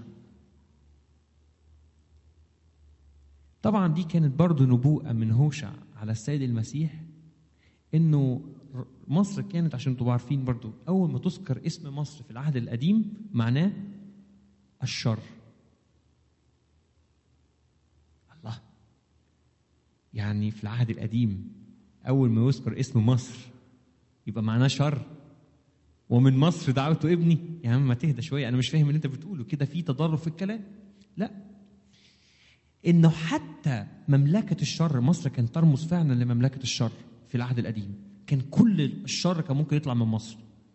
[SPEAKER 1] طبعا دي كانت برضو نبوءة من هوشع على السيد المسيح انه مصر كانت عشان تبقوا عارفين برضو اول ما تذكر اسم مصر في العهد القديم معناه الشر الله يعني في العهد القديم اول ما يذكر اسم مصر يبقى معناه شر ومن مصر دعوته ابني يا عم ما تهدى شويه انا مش فاهم اللي انت بتقوله كده في تضارب في الكلام لا انه حتى مملكه الشر مصر كانت ترمز فعلا لمملكه الشر في العهد القديم كان كل الشر كان ممكن يطلع من مصر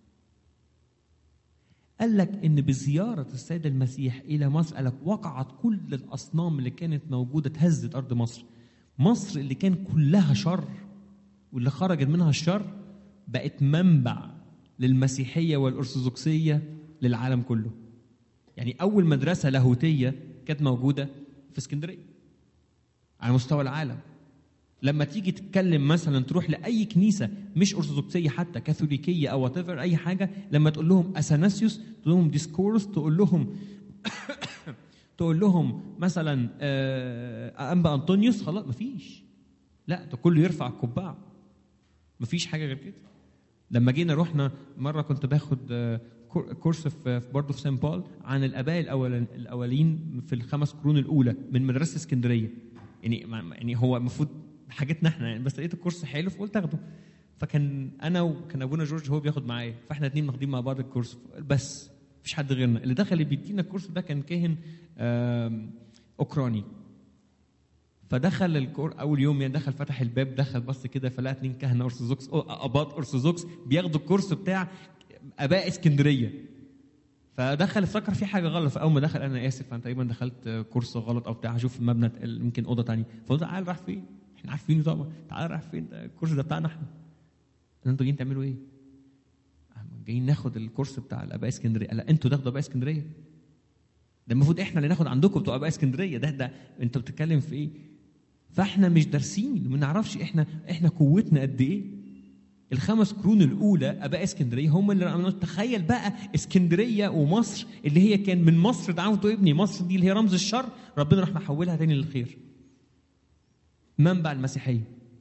[SPEAKER 1] قال لك ان بزياره السيد المسيح الى مصر قال لك وقعت كل الاصنام اللي كانت موجوده تهزت ارض مصر مصر اللي كان كلها شر واللي خرجت منها الشر بقت منبع للمسيحيه والارثوذكسيه للعالم كله يعني اول مدرسه لاهوتيه كانت موجوده في اسكندريه على مستوى العالم لما تيجي تتكلم مثلا تروح لاي كنيسه مش ارثوذكسيه حتى كاثوليكيه او وات اي حاجه لما تقول لهم اثناسيوس تقول لهم ديسكورس تقول لهم تقول لهم مثلا آه انبا انطونيوس خلاص مفيش لا ده كله يرفع القبعه مفيش حاجه غير كده لما جينا رحنا مره كنت باخد آه كورس في برضه في سان بول عن الاباء الاولين الاولين في الخمس قرون الاولى من مدرسه اسكندريه يعني يعني هو المفروض حاجتنا احنا يعني بس لقيت الكورس حلو فقلت اخده فكان انا وكان ابونا جورج هو بياخد معايا فاحنا اتنين واخدين مع بعض الكورس بس مفيش حد غيرنا اللي دخل اللي بيدينا الكورس ده كان كاهن اوكراني فدخل الكور اول يوم يعني دخل فتح الباب دخل بص كده فلقى اتنين كهنه ارثوذكس اباط ارثوذكس بياخدوا الكورس بتاع اباء اسكندريه فدخل افتكر في حاجه غلط فاول ما دخل انا اسف انا تقريبا دخلت كورس غلط او بتاع هشوف المبنى يمكن اوضه ثانيه فقلت تعال راح فين؟ احنا عارفينه طبعا تعال راح فين ده الكورس ده بتاعنا احنا انتوا جايين تعملوا ايه؟ جايين ناخد الكورس بتاع الاباء اسكندريه لا انتوا تاخدوا اباء اسكندريه ده المفروض احنا اللي ناخد عندكم بتوع اباء اسكندريه ده ده انت بتتكلم في ايه؟ فاحنا مش دارسين ما نعرفش احنا احنا قوتنا قد ايه الخمس قرون الاولى اباء اسكندريه هم اللي عملوا تخيل بقى اسكندريه ومصر اللي هي كان من مصر دعوته ابني مصر دي اللي هي رمز الشر ربنا راح محولها تاني للخير منبع المسيحيه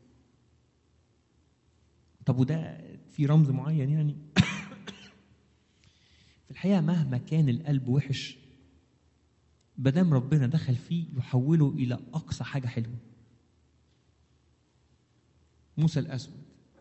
[SPEAKER 1] طب وده في رمز معين يعني في الحقيقه مهما كان القلب وحش بدام ربنا دخل فيه يحوله الى اقصى حاجه حلوه موسى الاسود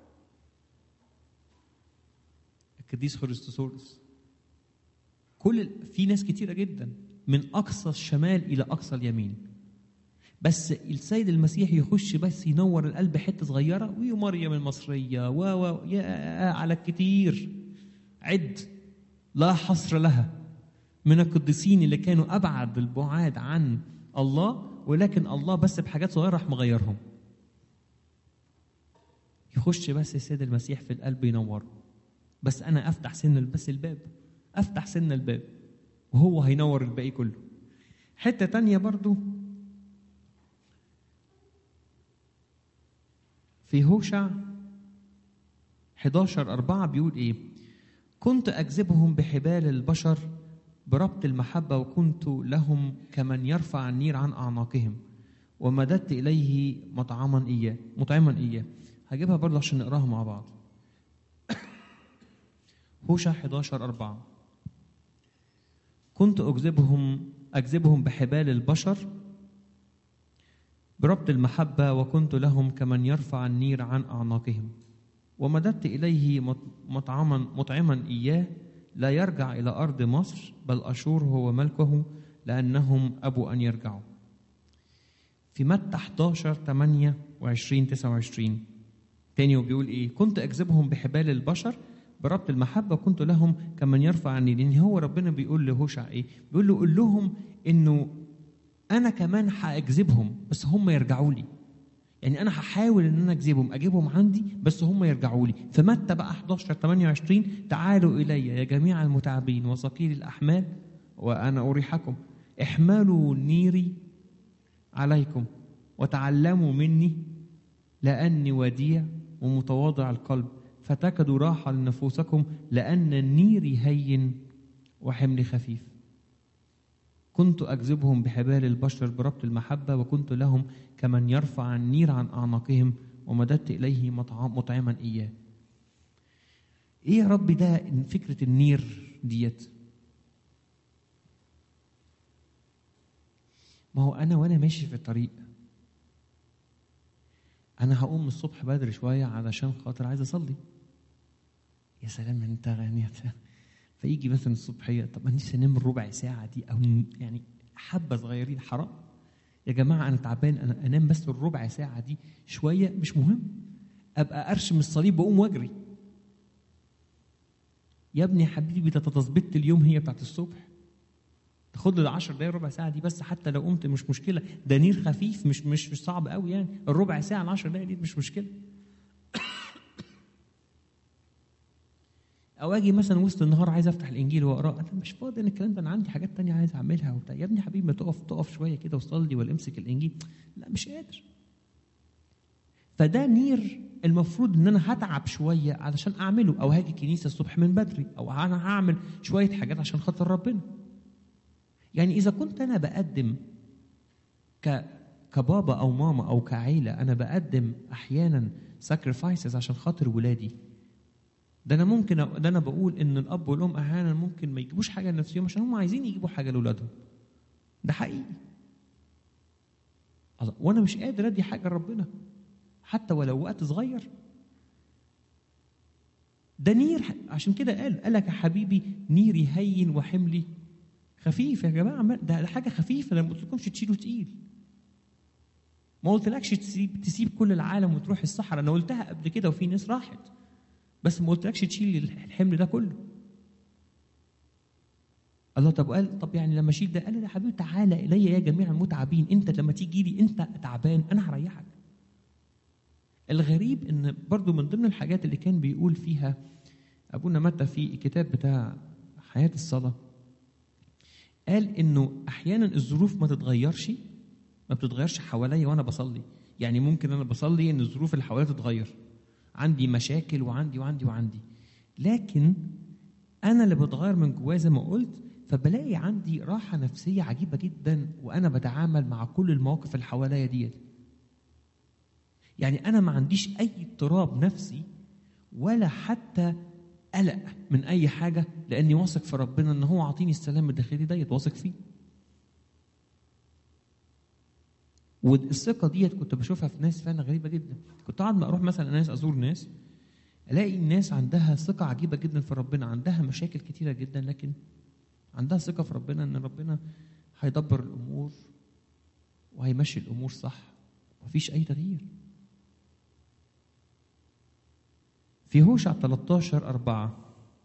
[SPEAKER 1] القديس خريستوسورس كل في ناس كتيرة جدا من أقصى الشمال إلى أقصى اليمين بس السيد المسيح يخش بس ينور القلب حتة صغيرة ومريم المصرية و و يا على الكتير عد لا حصر لها من القديسين اللي كانوا أبعد البعاد عن الله ولكن الله بس بحاجات صغيرة راح مغيرهم يخش بس السيد المسيح في القلب ينوره بس انا افتح سن بس الباب افتح سن الباب وهو هينور الباقي كله حتة تانية برضو في هوشع 11 أربعة بيقول إيه كنت أجذبهم بحبال البشر بربط المحبة وكنت لهم كمن يرفع النير عن أعناقهم ومددت إليه مطعما إياه مطعما إياه هجيبها برضه عشان نقراها مع بعض هوشع 11 4 كنت أجذبهم أجذبهم بحبال البشر بربط المحبة وكنت لهم كمن يرفع النير عن أعناقهم ومددت إليه مطعما مطعما إياه لا يرجع إلى أرض مصر بل أشور هو ملكه لأنهم أبوا أن يرجعوا في متى 11 8 و20 29 تاني وبيقول إيه كنت أجذبهم بحبال البشر بربط المحبة كنت لهم كمن يرفع عني لأن هو ربنا بيقول لهوشع إيه بيقول له قول لهم إنه أنا كمان هأجذبهم بس هم يرجعوا لي يعني أنا هحاول إن أنا أجذبهم أجيبهم عندي بس هم يرجعوا لي فمتى بقى 11 28 تعالوا إلي يا جميع المتعبين وثقيل الأحمال وأنا أريحكم احملوا نيري عليكم وتعلموا مني لأني وديع ومتواضع القلب فتجدوا راحة لنفوسكم لأن النير هين وحمل خفيف كنت أجذبهم بحبال البشر بربط المحبة وكنت لهم كمن يرفع النير عن أعناقهم ومددت إليه مطعم مطعما إياه إيه يا رب ده فكرة النير ديت ما هو أنا وأنا ماشي في الطريق أنا هقوم الصبح بدري شوية علشان خاطر عايز أصلي يا سلام أنت غني فيجي مثلا الصبحية طب أنا نفسي أنام الربع ساعة دي أو يعني حبة صغيرين حرام يا جماعة أنا تعبان أنا أنام بس الربع ساعة دي شوية مش مهم أبقى أرشم الصليب وأقوم وأجري يا ابني يا حبيبي ده تظبيط اليوم هي بتاعت الصبح تاخد لي 10 دقايق ربع ساعه دي بس حتى لو قمت مش مشكله ده نير خفيف مش مش مش صعب قوي يعني الربع ساعه ال 10 دقايق دي مش مشكله او اجي مثلا وسط النهار عايز افتح الانجيل واقراه انا مش فاضي انا الكلام ده انا عندي حاجات تانية عايز اعملها وبتاع يا ابني حبيبي ما تقف تقف شويه كده وصلي ولا امسك الانجيل لا مش قادر فده نير المفروض ان انا هتعب شويه علشان اعمله او هاجي كنيسه الصبح من بدري او انا هعمل شويه حاجات عشان خاطر ربنا يعني اذا كنت انا بقدم ك كبابا او ماما او كعيله انا بقدم احيانا sacrifices عشان خاطر ولادي ده انا ممكن ده انا بقول ان الاب والام احيانا ممكن ما يجيبوش حاجه لنفسهم عشان هم عايزين يجيبوا حاجه لاولادهم ده حقيقي وانا مش قادر ادي حاجه لربنا حتى ولو وقت صغير ده نير عشان كده قال قال لك يا حبيبي نيري هين وحملي خفيف يا جماعه ده حاجه خفيفه ده ما قلتلكمش تشيلوا تقيل ما قلتلكش تسيب تسيب كل العالم وتروح الصحراء انا قلتها قبل كده وفي ناس راحت بس ما قلتلكش تشيل الحمل ده كله الله طب قال طب يعني لما اشيل ده قال يا حبيبي تعالى الي يا جميع المتعبين انت لما تيجي لي انت تعبان انا هريحك الغريب ان برضو من ضمن الحاجات اللي كان بيقول فيها ابونا متى في الكتاب بتاع حياه الصلاه قال انه احيانا الظروف ما تتغيرش ما بتتغيرش حواليا وانا بصلي يعني ممكن انا بصلي ان الظروف اللي حواليا تتغير عندي مشاكل وعندي وعندي وعندي لكن انا اللي بتغير من جوايا زي ما قلت فبلاقي عندي راحه نفسيه عجيبه جدا وانا بتعامل مع كل المواقف اللي حواليا ديت يعني انا ما عنديش اي اضطراب نفسي ولا حتى قلق من اي حاجه لاني واثق في ربنا ان هو عاطيني السلام الداخلي ديت واثق فيه والثقه ديت كنت بشوفها في ناس فعلا غريبه جدا كنت قاعد اروح مثلا ناس ازور ناس الاقي الناس عندها ثقه عجيبه جدا في ربنا عندها مشاكل كتيره جدا لكن عندها ثقه في ربنا ان ربنا هيدبر الامور وهيمشي الامور صح مفيش اي تغيير في هوشع 13 أربعة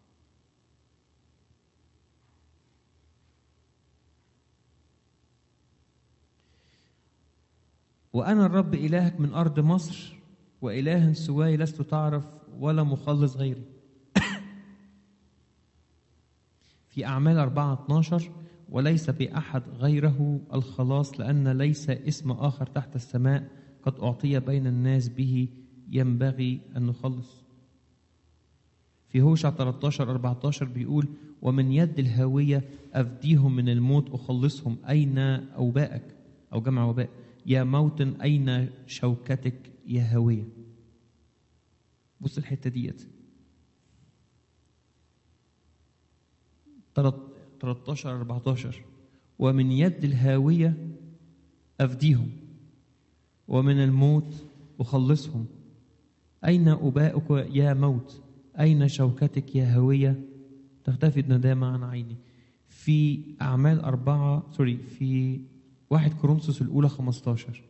[SPEAKER 1] وأنا الرب إلهك من أرض مصر وإله سواي لست تعرف ولا مخلص غيري في أعمال 4 12 وليس بأحد غيره الخلاص لأن ليس اسم آخر تحت السماء قد أعطي بين الناس به ينبغي أن نخلص في هوشع 13 14 بيقول ومن يد الهاوية أفديهم من الموت أخلصهم أين أوبائك أو جمع وباء يا موت أين شوكتك يا هاوية بص الحتة ديت 13 14 ومن يد الهاوية أفديهم ومن الموت أخلصهم أين أباؤك يا موت أين شوكتك يا هوية تختفي الندامة عن عيني في أعمال أربعة سوري في واحد كورنثوس الأولى 15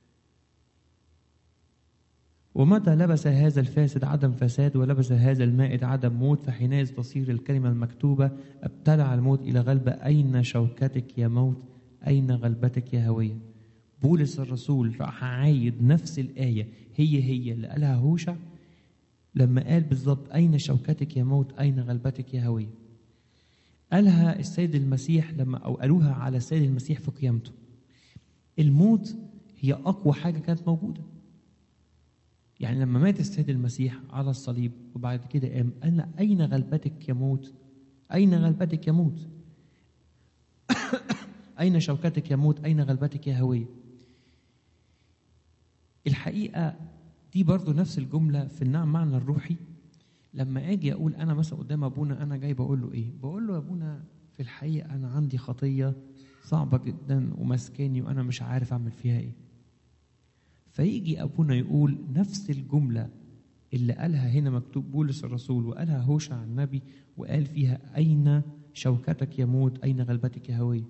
[SPEAKER 1] ومتى لبس هذا الفاسد عدم فساد ولبس هذا المائد عدم موت فحينئذ تصير الكلمة المكتوبة ابتلع الموت إلى غلبة أين شوكتك يا موت أين غلبتك يا هوية بولس الرسول راح عايد نفس الآية هي هي اللي قالها هوشع لما قال بالظبط أين شوكتك يا موت أين غلبتك يا هوية قالها السيد المسيح لما أو قالوها على السيد المسيح في قيامته الموت هي أقوى حاجة كانت موجودة يعني لما مات السيد المسيح على الصليب وبعد كده قام قال أين غلبتك يا موت أين غلبتك يا موت أين شوكتك يا موت أين غلبتك يا هوية الحقيقة دي برضو نفس الجملة في النعم معنى الروحي لما اجي اقول انا مثلا قدام ابونا انا جاي بقول له ايه بقول له يا ابونا في الحقيقه انا عندي خطيه صعبه جدا ومسكاني وانا مش عارف اعمل فيها ايه فيجي ابونا يقول نفس الجمله اللي قالها هنا مكتوب بولس الرسول وقالها هوشع النبي وقال فيها اين شوكتك يا موت اين غلبتك يا هويه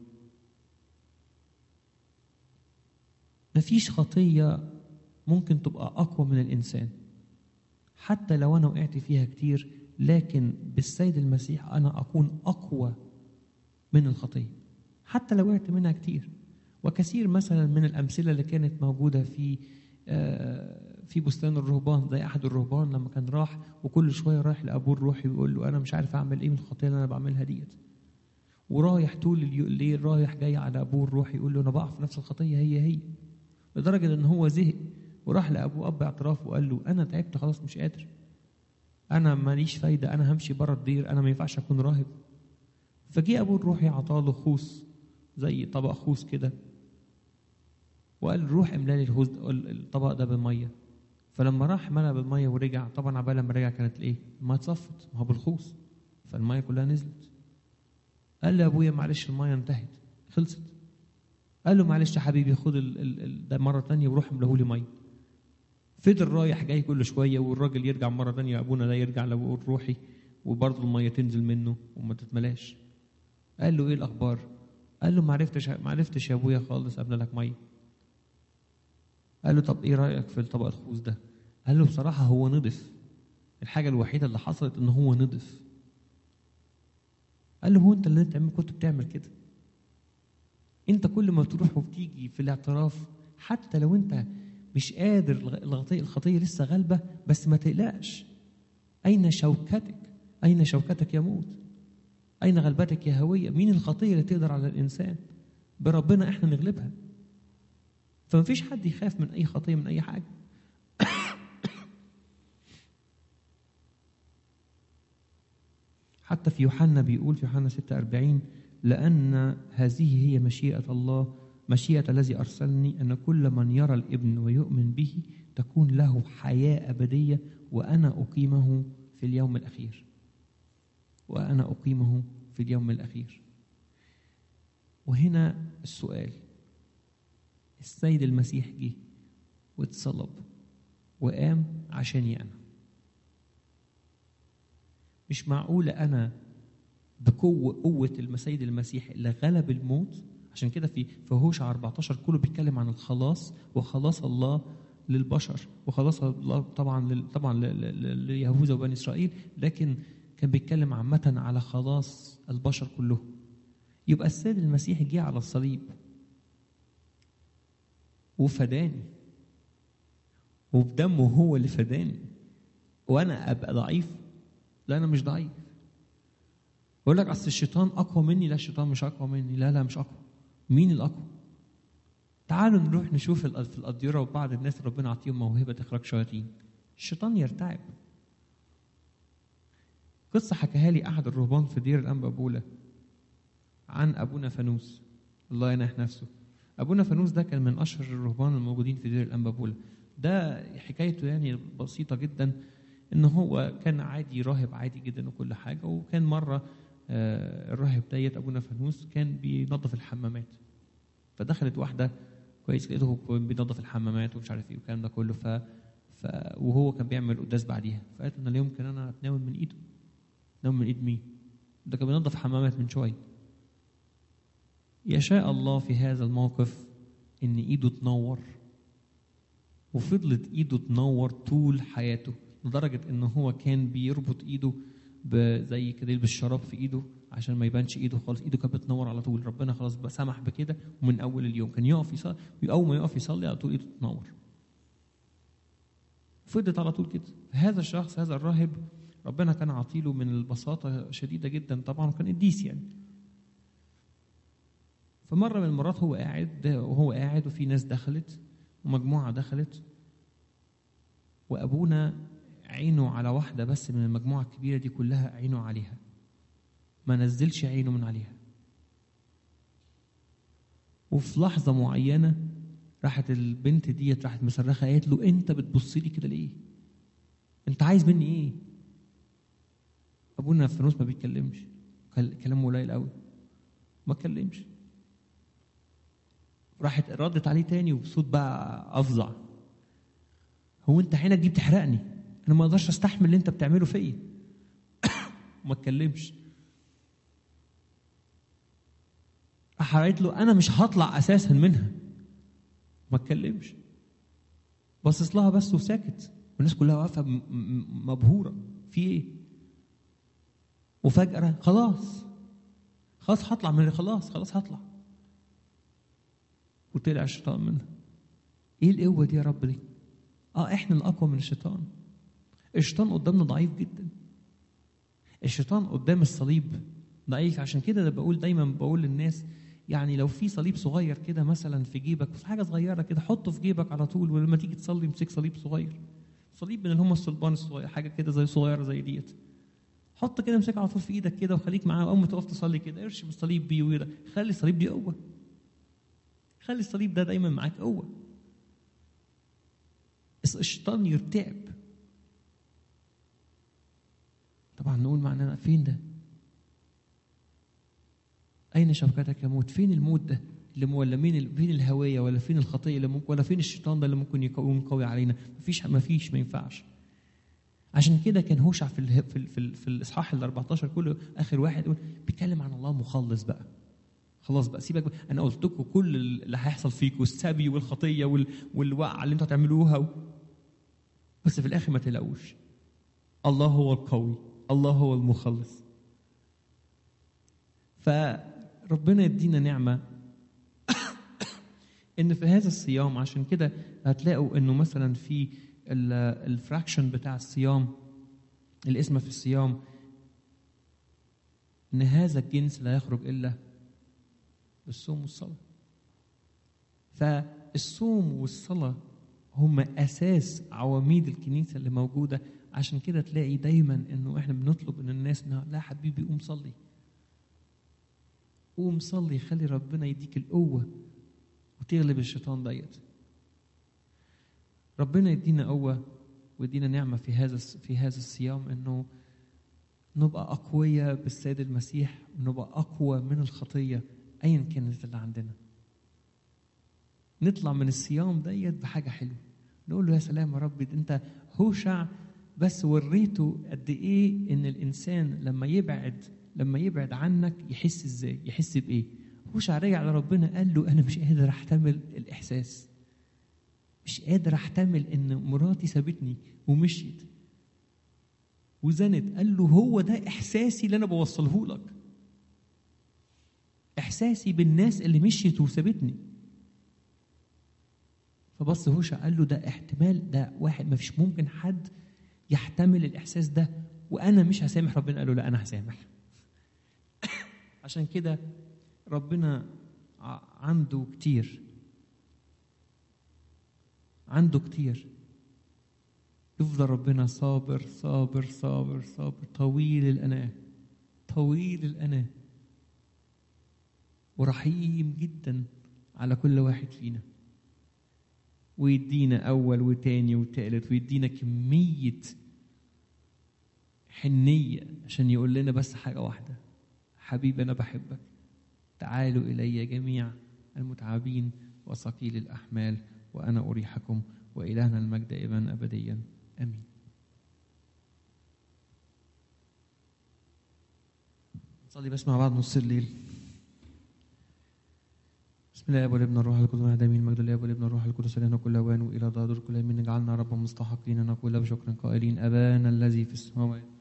[SPEAKER 1] مفيش خطيه ممكن تبقى اقوى من الانسان حتى لو انا وقعت فيها كتير لكن بالسيد المسيح انا اكون اقوى من الخطيه حتى لو وقعت منها كتير وكثير مثلا من الامثله اللي كانت موجوده في في بستان الرهبان زي احد الرهبان لما كان راح وكل شويه رايح لابوه الروحي ويقول له انا مش عارف اعمل ايه من الخطيه اللي انا بعملها ديت ورايح طول الليل رايح جاي على ابوه الروحي يقول له انا بقع في نفس الخطيه هي هي لدرجه ان هو زهق وراح لابوه اب اعتراف وقال له انا تعبت خلاص مش قادر انا ماليش فايده انا همشي بره الدير انا ما ينفعش اكون راهب فجه ابوه الروحي عطاله خوص زي طبق خوص كده وقال روح املى لي الطبق ده بالميه فلما راح ملى بالميه ورجع طبعا عبال لما رجع كانت الايه؟ الميه اتصفت ما هو بالخوص فالميه كلها نزلت قال له ابويا معلش الميه انتهت خلصت قال له معلش يا حبيبي خد ال ال ده مره ثانيه وروح املاه لي ميه فضل رايح جاي كل شويه والراجل يرجع مره ثانيه ابونا ده يرجع لابوه الروحي وبرضه الميه تنزل منه وما تتملاش قال له ايه الاخبار قال له ما عرفتش ما عرفتش يا ابويا خالص املى لك ميه قال له طب ايه رايك في الطبق الخوص ده قال له بصراحه هو نضف الحاجه الوحيده اللي حصلت ان هو نضف قال له هو انت اللي انت كنت بتعمل كده انت كل ما بتروح وبتيجي في الاعتراف حتى لو انت مش قادر الخطيه الخطيه لسه غالبه بس ما تقلقش اين شوكتك اين شوكتك يموت اين غلبتك يا هويه مين الخطيه اللي تقدر على الانسان بربنا احنا نغلبها فمفيش حد يخاف من اي خطيه من اي حاجه حتى في يوحنا بيقول في يوحنا 46 لأن هذه هي مشيئة الله مشيئة الذي أرسلني أن كل من يرى الابن ويؤمن به تكون له حياة أبدية وأنا أقيمه في اليوم الأخير وأنا أقيمه في اليوم الأخير وهنا السؤال السيد المسيح جه واتصلب وقام عشاني أنا مش معقولة أنا بقوة قوة المسيد المسيح اللي غلب الموت عشان كده في في هوشع 14 كله بيتكلم عن الخلاص وخلاص الله للبشر وخلاص الله طبعا لل طبعا ليهوذا وبني اسرائيل لكن كان بيتكلم عامة على خلاص البشر كلهم يبقى السيد المسيح جه على الصليب وفداني وبدمه هو اللي فداني وانا ابقى ضعيف لا انا مش ضعيف يقول لك اصل الشيطان اقوى مني لا الشيطان مش اقوى مني لا لا مش اقوى مين الاقوى تعالوا نروح نشوف في الأديرة وبعض الناس ربنا عطيهم موهبة إخراج شياطين الشيطان يرتعب قصة حكاها لي أحد الرهبان في دير الأنبا بولا عن أبونا فانوس الله ينح نفسه أبونا فانوس ده كان من أشهر الرهبان الموجودين في دير الأنبا بولا ده حكايته يعني بسيطة جدا إن هو كان عادي راهب عادي جدا وكل حاجة وكان مرة الراهب ديت أبونا فانوس كان بينظف الحمامات فدخلت واحدة كويس لقيته بينظف الحمامات ومش عارف ايه والكلام ده كله ف... ف وهو كان بيعمل قداس بعديها فقالت انا لا يمكن انا اتناول من ايده اتناول من ايد مين؟ ده كان بينظف حمامات من شويه يشاء الله في هذا الموقف ان ايده تنور وفضلت ايده تنور طول حياته لدرجه ان هو كان بيربط ايده زي كده يلبس شراب في ايده عشان ما يبانش ايده خالص ايده كانت بتنور على طول ربنا خلاص بقى سمح بكده ومن اول اليوم كان يقف يصلي اول ما يقف يصلي على طول ايده تنور فضلت على طول كده هذا الشخص هذا الراهب ربنا كان عاطيله من البساطه شديده جدا طبعا وكان قديس يعني فمره من المرات هو قاعد وهو قاعد وفي ناس دخلت ومجموعه دخلت وابونا عينه على واحده بس من المجموعه الكبيره دي كلها عينه عليها ما نزلش عينه من عليها وفي لحظه معينه راحت البنت ديت راحت مصرخه قالت له انت بتبص لي كده ليه انت عايز مني ايه ابونا فانوس ما بيتكلمش كل- كلامه قليل قوي ما اتكلمش راحت ردت عليه تاني وبصوت بقى افظع هو انت عينك دي بتحرقني انا ما اقدرش استحمل اللي انت بتعمله فيا ما اتكلمش راح قالت له انا مش هطلع اساسا منها ما اتكلمش باصص لها بس وساكت والناس كلها واقفه م- م- مبهوره في ايه وفجاه خلاص خلاص هطلع من خلاص خلاص هطلع وطلع الشيطان منها ايه القوه دي يا رب دي اه احنا الاقوى من الشيطان الشيطان قدامنا ضعيف جدا الشيطان قدام الصليب ضعيف عشان كده أنا بقول دايما بقول للناس يعني لو في صليب صغير كده مثلا في جيبك في حاجه صغيره كده حطه في جيبك على طول ولما تيجي تصلي امسك صليب صغير صليب من اللي هم الصلبان الصغير حاجه كده زي صغيره زي ديت حط كده امسكها على طول في ايدك كده وخليك معاه اول ما تقف تصلي كده ارشم الصليب بيه وكده خلي الصليب دي قوه خلي الصليب ده دايما معاك قوه الس- الشيطان يرتعب طبعا نقول معنانا فين ده اين شوكتك يا موت فين الموت ده اللي مو- ولا مين ال- فين الهويه ولا فين الخطيه اللي ممكن ولا فين الشيطان ده اللي ممكن يكون قوي علينا مفيش مفيش ما ينفعش عشان كده كان هوشع في اله- في ال- في, ال- في الاصحاح ال 14 كله اخر واحد يقول بيتكلم عن الله مخلص بقى خلاص بقى سيبك بقى. انا قلت لكم كل اللي هيحصل فيكم السبي والخطيه وال... والوقعه اللي انتوا هتعملوها و... بس في الاخر ما تلاقوش الله هو القوي الله هو المخلص فربنا يدينا نعمه ان في هذا الصيام عشان كده هتلاقوا انه مثلا في ال- الفراكشن بتاع الصيام الاسم في الصيام ان هذا الجنس لا يخرج الا بالصوم والصلاه فالصوم والصلاه هم اساس عواميد الكنيسه اللي موجوده عشان كده تلاقي دايما انه احنا بنطلب من الناس انها لا حبيبي قوم صلي قوم صلي خلي ربنا يديك القوه وتغلب الشيطان ديت ربنا يدينا قوه ويدينا نعمه في هذا في هذا الصيام انه نبقى اقوياء بالسيد المسيح ونبقى اقوى من الخطيه ايا كانت اللي عندنا نطلع من الصيام ديت بحاجه حلوه نقول له يا سلام يا رب انت هوشع بس وريته قد ايه ان الانسان لما يبعد لما يبعد عنك يحس ازاي يحس بايه هوشع رجع لربنا قال له انا مش قادر احتمل الاحساس مش قادر احتمل ان مراتي سابتني ومشيت وزنت قال له هو ده احساسي اللي انا بوصله لك احساسي بالناس اللي مشيت وسابتني فبص هوشع قال له ده احتمال ده واحد ما فيش ممكن حد يحتمل الاحساس ده وانا مش هسامح ربنا قال له لا انا هسامح عشان كده ربنا ع- عنده كتير عنده كتير يفضل ربنا صابر صابر صابر صابر طويل الأناة طويل الأناة ورحيم جدا على كل واحد فينا ويدينا أول وتاني وتالت ويدينا كمية حنية عشان يقول لنا بس حاجة واحدة حبيبي أنا بحبك تعالوا إلي جميع المتعبين وثقيل الأحمال وأنا أريحكم وإلهنا المجد دائما أبديا آمين نصلي بس مع بعض نص الليل بسم الله والابن الروح القدس واحد امين المجد لله والابن الروح القدس لنا كل اوان والى ضادر كل من اجعلنا رب مستحقين نقول بشكر قائلين ابانا الذي في السماوات